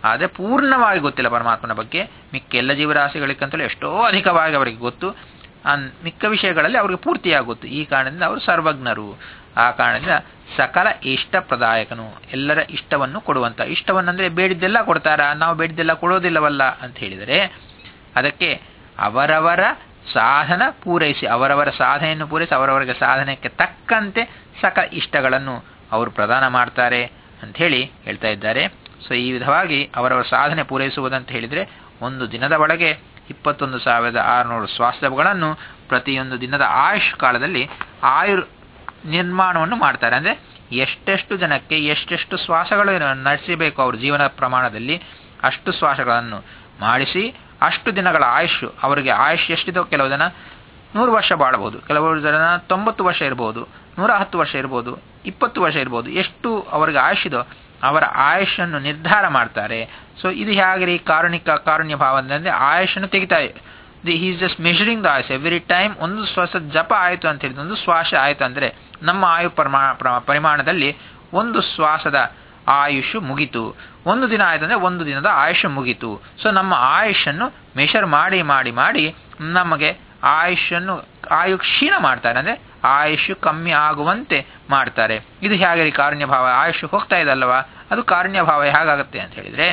ಆದರೆ ಪೂರ್ಣವಾಗಿ ಗೊತ್ತಿಲ್ಲ ಪರಮಾತ್ಮನ ಬಗ್ಗೆ ಮಿಕ್ಕ ಎಲ್ಲ ಜೀವರಾಶಿಗಳಿಗಂತಲೂ ಎಷ್ಟೋ ಅಧಿಕವಾಗಿ ಅವರಿಗೆ ಗೊತ್ತು ಅನ್ ಮಿಕ್ಕ ವಿಷಯಗಳಲ್ಲಿ ಅವರಿಗೆ ಪೂರ್ತಿಯಾಗಿ ಗೊತ್ತು ಈ ಕಾರಣದಿಂದ ಅವರು ಸರ್ವಜ್ಞರು ಆ ಕಾರಣದಿಂದ ಸಕಲ ಇಷ್ಟ ಪ್ರದಾಯಕನು ಎಲ್ಲರ ಇಷ್ಟವನ್ನು ಕೊಡುವಂತ ಇಷ್ಟವನ್ನಂದ್ರೆ ಬೇಡಿದ್ದೆಲ್ಲ ಕೊಡ್ತಾರ ನಾವು ಬೇಡಿದ್ದೆಲ್ಲ ಕೊಡೋದಿಲ್ಲವಲ್ಲ ಅಂತ ಹೇಳಿದರೆ ಅದಕ್ಕೆ ಅವರವರ ಸಾಧನ ಪೂರೈಸಿ ಅವರವರ ಸಾಧನೆಯನ್ನು ಪೂರೈಸಿ ಅವರವರಿಗೆ ಸಾಧನೆಗೆ ತಕ್ಕಂತೆ ಸಕಲ ಇಷ್ಟಗಳನ್ನು ಅವರು ಪ್ರದಾನ ಮಾಡ್ತಾರೆ ಅಂತ ಹೇಳಿ ಹೇಳ್ತಾ ಇದ್ದಾರೆ ಸೊ ಈ ವಿಧವಾಗಿ ಅವರವರ ಸಾಧನೆ ಪೂರೈಸುವುದಂತ ಹೇಳಿದರೆ ಒಂದು ದಿನದ ಒಳಗೆ ಇಪ್ಪತ್ತೊಂದು ಸಾವಿರದ ಆರುನೂರು ಸ್ವಾಸ್ಥ್ಯಗಳನ್ನು ಪ್ರತಿಯೊಂದು ದಿನದ ಆಯುಷ್ ಕಾಲದಲ್ಲಿ ಆಯುರ್ ನಿರ್ಮಾಣವನ್ನು ಮಾಡ್ತಾರೆ ಅಂದ್ರೆ ಎಷ್ಟೆಷ್ಟು ಜನಕ್ಕೆ ಎಷ್ಟೆಷ್ಟು ಶ್ವಾಸಗಳು ನಡೆಸಬೇಕು ಅವ್ರ ಜೀವನ ಪ್ರಮಾಣದಲ್ಲಿ ಅಷ್ಟು ಶ್ವಾಸಗಳನ್ನು ಮಾಡಿಸಿ ಅಷ್ಟು ದಿನಗಳ ಆಯುಷ್ ಅವರಿಗೆ ಆಯುಷ್ ಎಷ್ಟಿದೋ ಕೆಲವು ಜನ ನೂರು ವರ್ಷ ಬಾಳಬಹುದು ಕೆಲವರು ಜನ ತೊಂಬತ್ತು ವರ್ಷ ಇರಬಹುದು ನೂರ ಹತ್ತು ವರ್ಷ ಇರಬಹುದು ಇಪ್ಪತ್ತು ವರ್ಷ ಇರಬಹುದು ಎಷ್ಟು ಅವರಿಗೆ ಆಯುಷ್ ಇದೋ ಅವರ ಆಯುಷನ್ನು ನಿರ್ಧಾರ ಮಾಡ್ತಾರೆ ಸೊ ಇದು ಹೇಗೆ ರೀ ಕಾರುಣಿಕ ಕಾರುಣ್ಯ ಭಾವ ಅಂದ್ರೆ ಆಯುಷನ್ನು ತೆಗಿತಾ is just measuring the ayush every time ಒಂದು ಶ್ವಾಸ ಜಪ ಆಯಿತು ಅಂತ ಹೇಳಿದ್ರೆ ಒಂದು ಶ್ವಾಸ ಆಯಿತು ಅಂದ್ರೆ ನಮ್ಮ ಆಯು ಪರಿಮಾಣದಲ್ಲಿ ಒಂದು ಶ್ವಾಸದ ಆಯುಷ್ ಮುಗಿತು ಒಂದು ದಿನ ಆಯ್ತು ಅಂದ್ರೆ ಒಂದು ದಿನದ ಆಯುಷ್ ಮುಗಿತು ಸೊ ನಮ್ಮ ಆಯುಷನ್ನು ಮೆಷರ್ ಮಾಡಿ ಮಾಡಿ ಮಾಡಿ ನಮಗೆ ಆಯುಷನ್ನು ಆಯು ಕ್ಷೀಣ ಮಾಡ್ತಾರೆ ಅಂದ್ರೆ ಆಯುಷ್ ಕಮ್ಮಿ ಆಗುವಂತೆ ಮಾಡ್ತಾರೆ ಇದು ಹೇಗೆ ಕಾರುಣ್ಯ ಭಾವ ಆಯುಷ್ ಹೋಗ್ತಾ ಇದಲ್ಲವಾ ಅದು ಕಾರುಣ್ಯ ಭಾವ ಹೇಗಾಗುತ್ತೆ ಅಂತ ಹೇಳಿದ್ರೆ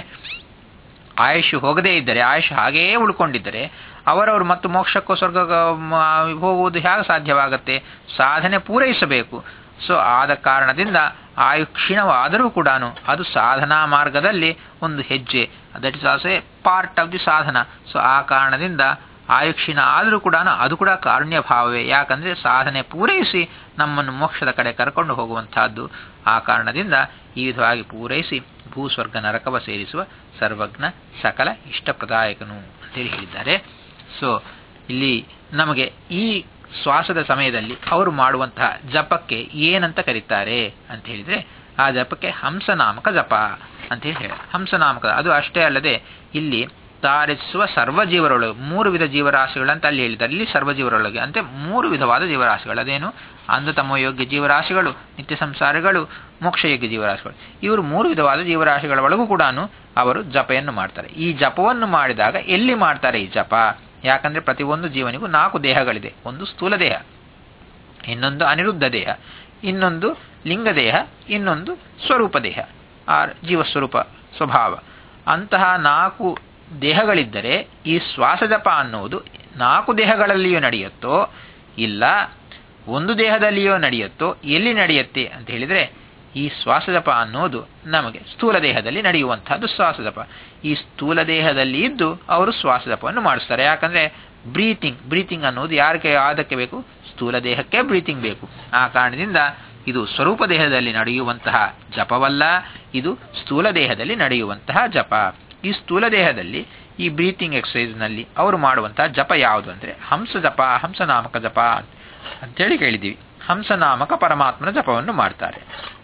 ಆಯುಷ್ ಹೋಗದೇ ಇದ್ದರೆ ಆಯುಷ್ ಹಾಗೆಯೇ ಉಳ್ಕೊಂಡಿದ್ದರೆ ಅವರವರು ಮತ್ತು ಮೋಕ್ಷಕ್ಕೋ ಸ್ವರ್ಗ ಹೋಗುವುದು ಹೇಗೆ ಸಾಧ್ಯವಾಗುತ್ತೆ ಸಾಧನೆ ಪೂರೈಸಬೇಕು ಸೊ ಆದ ಕಾರಣದಿಂದ ಆಯು ಕ್ಷೀಣವಾದರೂ ಕೂಡ ಅದು ಸಾಧನಾ ಮಾರ್ಗದಲ್ಲಿ ಒಂದು ಹೆಜ್ಜೆ that is also a part of the sadhana so ಆ ಕಾರಣದಿಂದ ಆಯುಕ್ಷೀಣ ಆದರೂ ಕೂಡ ಅದು ಕೂಡ ಕಾರುಣ್ಯ ಭಾವವೇ ಯಾಕಂದ್ರೆ ಸಾಧನೆ ಪೂರೈಸಿ ನಮ್ಮನ್ನು ಮೋಕ್ಷದ ಕಡೆ ಕರ್ಕೊಂಡು ಹೋಗುವಂತಹದ್ದು ಆ ಕಾರಣದಿಂದ ಈ ವಿಧವಾಗಿ ಪೂರೈಸಿ ಭೂಸ್ವರ್ಗ ನರಕವ ಸೇರಿಸುವ ಸರ್ವಜ್ಞ ಸಕಲ ಇಷ್ಟಪ್ರದಾಯಕನು ಅಂತೇಳಿ ಹೇಳಿದ್ದಾರೆ ಸೊ ಇಲ್ಲಿ ನಮಗೆ ಈ ಶ್ವಾಸದ ಸಮಯದಲ್ಲಿ ಅವರು ಮಾಡುವಂತಹ ಜಪಕ್ಕೆ ಏನಂತ ಕರೀತಾರೆ ಅಂತ ಹೇಳಿದ್ರೆ ಆ ಜಪಕ್ಕೆ ಹಂಸನಾಮಕ ಜಪ ಅಂತ ಹೇಳಿ ಹಂಸನಾಮಕ ಅದು ಅಷ್ಟೇ ಅಲ್ಲದೆ ಇಲ್ಲಿ ತಾರಿಸುವ ಸರ್ವ ಜೀವರೊಳಗೆ ಮೂರು ವಿಧ ಜೀವರಾಶಿಗಳಂತ ಅಲ್ಲಿ ಹೇಳಿದ್ದಾರೆ ಇಲ್ಲಿ ಸರ್ವ ಜೀವರೊಳಗೆ ಅಂತ ಮೂರು ವಿಧವಾದ ಜೀವರಾಶಿಗಳು ಅದೇನು ಅಂಧತಮೋಯೋಗ್ಯ ಜೀವರಾಶಿಗಳು ನಿತ್ಯ ಸಂಸಾರಿಗಳು ಮೋಕ್ಷಯೋಗ್ಯ ಜೀವರಾಶಿಗಳು ಇವರು ಮೂರು ವಿಧವಾದ ಜೀವರಾಶಿಗಳ ಒಳಗೂ ಕೂಡ ಅವರು ಜಪವನ್ನು ಮಾಡ್ತಾರೆ ಈ ಜಪವನ್ನು ಮಾಡಿದಾಗ ಎಲ್ಲಿ ಮಾಡ್ತಾರೆ ಈ ಜಪ ಯಾಕಂದ್ರೆ ಪ್ರತಿಯೊಂದು ಜೀವನಿಗೂ ನಾಲ್ಕು ದೇಹಗಳಿದೆ ಒಂದು ಸ್ಥೂಲ ದೇಹ ಇನ್ನೊಂದು ಅನಿರುದ್ಧ ದೇಹ ಇನ್ನೊಂದು ಲಿಂಗ ದೇಹ ಇನ್ನೊಂದು ಸ್ವರೂಪ ದೇಹ ಆರ್ ಜೀವಸ್ವರೂಪ ಸ್ವಭಾವ ಅಂತಹ ನಾಲ್ಕು ದೇಹಗಳಿದ್ದರೆ ಈ ಶ್ವಾಸಜಪ ಅನ್ನುವುದು ನಾಲ್ಕು ದೇಹಗಳಲ್ಲಿಯೂ ನಡೆಯುತ್ತೋ ಇಲ್ಲ ಒಂದು ದೇಹದಲ್ಲಿಯೋ ನಡೆಯುತ್ತೋ ಎಲ್ಲಿ ನಡೆಯುತ್ತೆ ಅಂತ ಹೇಳಿದ್ರೆ ಈ ಶ್ವಾಸಜಪ ಅನ್ನೋದು ನಮಗೆ ಸ್ಥೂಲ ದೇಹದಲ್ಲಿ ನಡೆಯುವಂತಹದ್ದು ಶ್ವಾಸಜಪ ಈ ಸ್ಥೂಲ ದೇಹದಲ್ಲಿ ಇದ್ದು ಅವರು ಶ್ವಾಸಜಪವನ್ನು ಮಾಡಿಸ್ತಾರೆ ಯಾಕಂದ್ರೆ ಬ್ರೀತಿಂಗ್ ಬ್ರೀತಿಂಗ್ ಅನ್ನೋದು ಯಾರಿಗೆ ಆದಕ್ಕೆ ಬೇಕು ಸ್ಥೂಲ ದೇಹಕ್ಕೆ ಬ್ರೀತಿಂಗ್ ಬೇಕು ಆ ಕಾರಣದಿಂದ ಇದು ಸ್ವರೂಪ ದೇಹದಲ್ಲಿ ನಡೆಯುವಂತಹ ಜಪವಲ್ಲ ಇದು ಸ್ಥೂಲ ದೇಹದಲ್ಲಿ ನಡೆಯುವಂತಹ ಜಪ ಈ ಸ್ಥೂಲ ದೇಹದಲ್ಲಿ ಈ ಬ್ರೀತಿಂಗ್ ಎಕ್ಸಸೈಸ್ ನಲ್ಲಿ ಅವರು ಮಾಡುವಂತಹ ಜಪ ಯಾವುದು ಅಂದ್ರೆ ಹಂಸ ಜಪ ಹಂಸನಾಮಕ ಜಪ ಅಂತೇಳಿ ಕೇಳಿದ್ದೀವಿ ಹಂಸನಾಮಕ ಪರಮಾತ್ಮನ ಜಪವನ್ನು ಮಾಡ್ತಾರೆ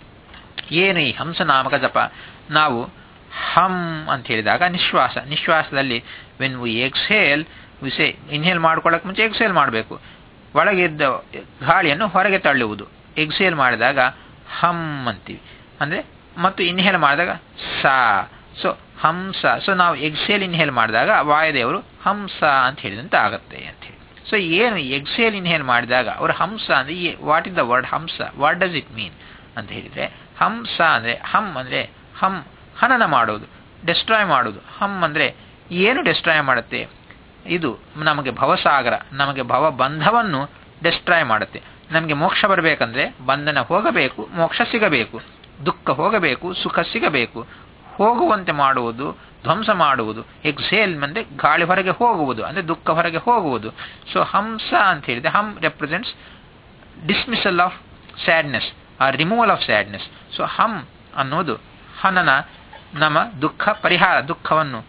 ಏನು ಈ ಹಂಸನಾಮಕ ಜಪ ನಾವು ಹಂ ಅಂತ ಹೇಳಿದಾಗ ನಿಶ್ವಾಸ ನಿಶ್ವಾಸದಲ್ಲಿ ವೆನ್ ವಿ ಎಕ್ಸೇಲ್ ವಿಸೆ ಇನ್ಹೇಲ್ ಮಾಡ್ಕೊಳ್ಳೋಕೆ ಮುಂಚೆ ಎಕ್ಸೇಲ್ ಮಾಡಬೇಕು ಒಳಗಿದ್ದ ಗಾಳಿಯನ್ನು ಹೊರಗೆ ತಳ್ಳುವುದು ಎಕ್ಸೇಲ್ ಮಾಡಿದಾಗ ಹಮ್ ಅಂತೀವಿ ಅಂದ್ರೆ ಮತ್ತು ಇನ್ಹೇಲ್ ಮಾಡಿದಾಗ ಸಾ ಸೊ ಹಂಸ ಸೊ ನಾವು ಎಕ್ಸೇಲ್ ಇನ್ಹೇಲ್ ಮಾಡಿದಾಗ ವಾಯುದೇವರು ಹಂಸ ಅಂತ ಹೇಳಿದಂತೆ ಆಗತ್ತೆ ಅಂತ ಹೇಳಿ ಸೊ ಏನು ಎಕ್ಸೇಲ್ ಇನ್ಹೇಲ್ ಮಾಡಿದಾಗ ಅವರು ಹಂಸ ಅಂದ್ರೆ what is the word hamsa what does it mean ಅಂತ ಹೇಳಿದ್ರೆ ಹಂಸ ಅಂದ್ರೆ ಹಮ್ ಅಂದ್ರೆ ಹಮ್ ಹನನ ಮಾಡೋದು ಡೆಸ್ಟ್ರಾಯ್ ಮಾಡೋದು ಹಮ್ ಅಂದ್ರೆ ಏನು ಡೆಸ್ಟ್ರಾಯ್ ಮಾಡುತ್ತೆ ಇದು ನಮಗೆ ಭವಸಾಗರ ನಮಗೆ ಭವ ಬಂಧವನ್ನು ಡೆಸ್ಟ್ರಾಯ್ ಮಾಡುತ್ತೆ ನಮಗೆ ಮೋಕ್ಷ ಬರಬೇಕಂದ್ರೆ ಬಂಧನ ಹೋಗಬೇಕು ಮೋಕ್ಷ ಸಿಗಬೇಕು ದುಃಖ ಹೋಗಬೇಕು ಸುಖ ಸಿಗಬೇಕು ಹೋಗುವಂತೆ ಮಾಡುವುದು ಧ್ವಂಸ ಮಾಡುವುದು ಎಕ್ಸೇಲ್ ಅಂದ್ರೆ ಗಾಳಿ ಹೊರಗೆ ಹೋಗುವುದು ಅಂದ್ರೆ ದುಃಖ ಹೊರಗೆ ಹೋಗುವುದು ಸೊ ಹಂಸ ಅಂತ ಹೇಳಿದ್ರೆ ham represents dismissal of sadness a removal of sadness so ಹಮ್ ಅನ್ನೋದು ಹನನ ನಮ್ಮ ದುಃಖ ಪರಿಹಾರ ದುಃಖವನ್ನು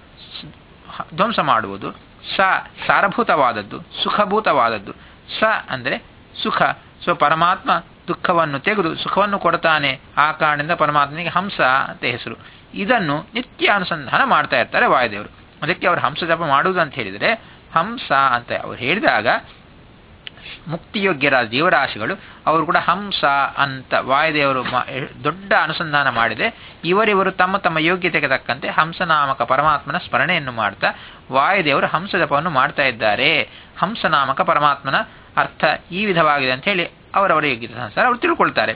ಧ್ವಂಸ ಮಾಡುವುದು ಸ ಸಾರಭೂತವಾದದ್ದು ಸುಖಭೂತವಾದದ್ದು ಸ ಅಂದ್ರೆ ಸುಖ ಸೊ ಪರಮಾತ್ಮ ದುಃಖವನ್ನು ತೆಗೆದು ಸುಖವನ್ನು ಕೊಡ್ತಾನೆ ಆ ಕಾರಣದಿಂದ ಪರಮಾತ್ಮನಿಗೆ ಹಂಸ ಅಂತ ಹೆಸರು ಇದನ್ನು ನಿತ್ಯ ಅನುಸಂಧಾನ ಮಾಡ್ತಾ ಇರ್ತಾರೆ ವಾಯುದೇವರು ಅದಕ್ಕೆ ಅವರು ಹಂಸ ಜಪ ಮಾಡುವುದು ಅಂತ ಹೇಳಿದರೆ ಹಂಸ ಅಂತ ಅವ್ರು ಹೇಳಿದಾಗ ಮುಕ್ತಿಯೋಗ್ಯರಾದ ಜೀವರಾಶಿಗಳು ಅವರು ಕೂಡ ಹಂಸ ಅಂತ ವಾಯುದೇವರು ದೊಡ್ಡ ಅನುಸಂಧಾನ ಮಾಡಿದೆ ಇವರಿವರು ತಮ್ಮ ತಮ್ಮ ಯೋಗ್ಯತೆಗೆ ತಕ್ಕಂತೆ ಹಂಸನಾಮಕ ಪರಮಾತ್ಮನ ಸ್ಮರಣೆಯನ್ನು ಮಾಡ್ತಾ ವಾಯುದೇವರು ಹಂಸ ಜಪವನ್ನು ಮಾಡ್ತಾ ಇದ್ದಾರೆ ಹಂಸನಾಮಕ ಪರಮಾತ್ಮನ ಅರ್ಥ ಈ ವಿಧವಾಗಿದೆ ಅಂತ ಹೇಳಿ ಅವರವರ ಯೋಗ್ಯತೆ ಸಂಸಾರ ಅವರು ತಿಳ್ಕೊಳ್ತಾರೆ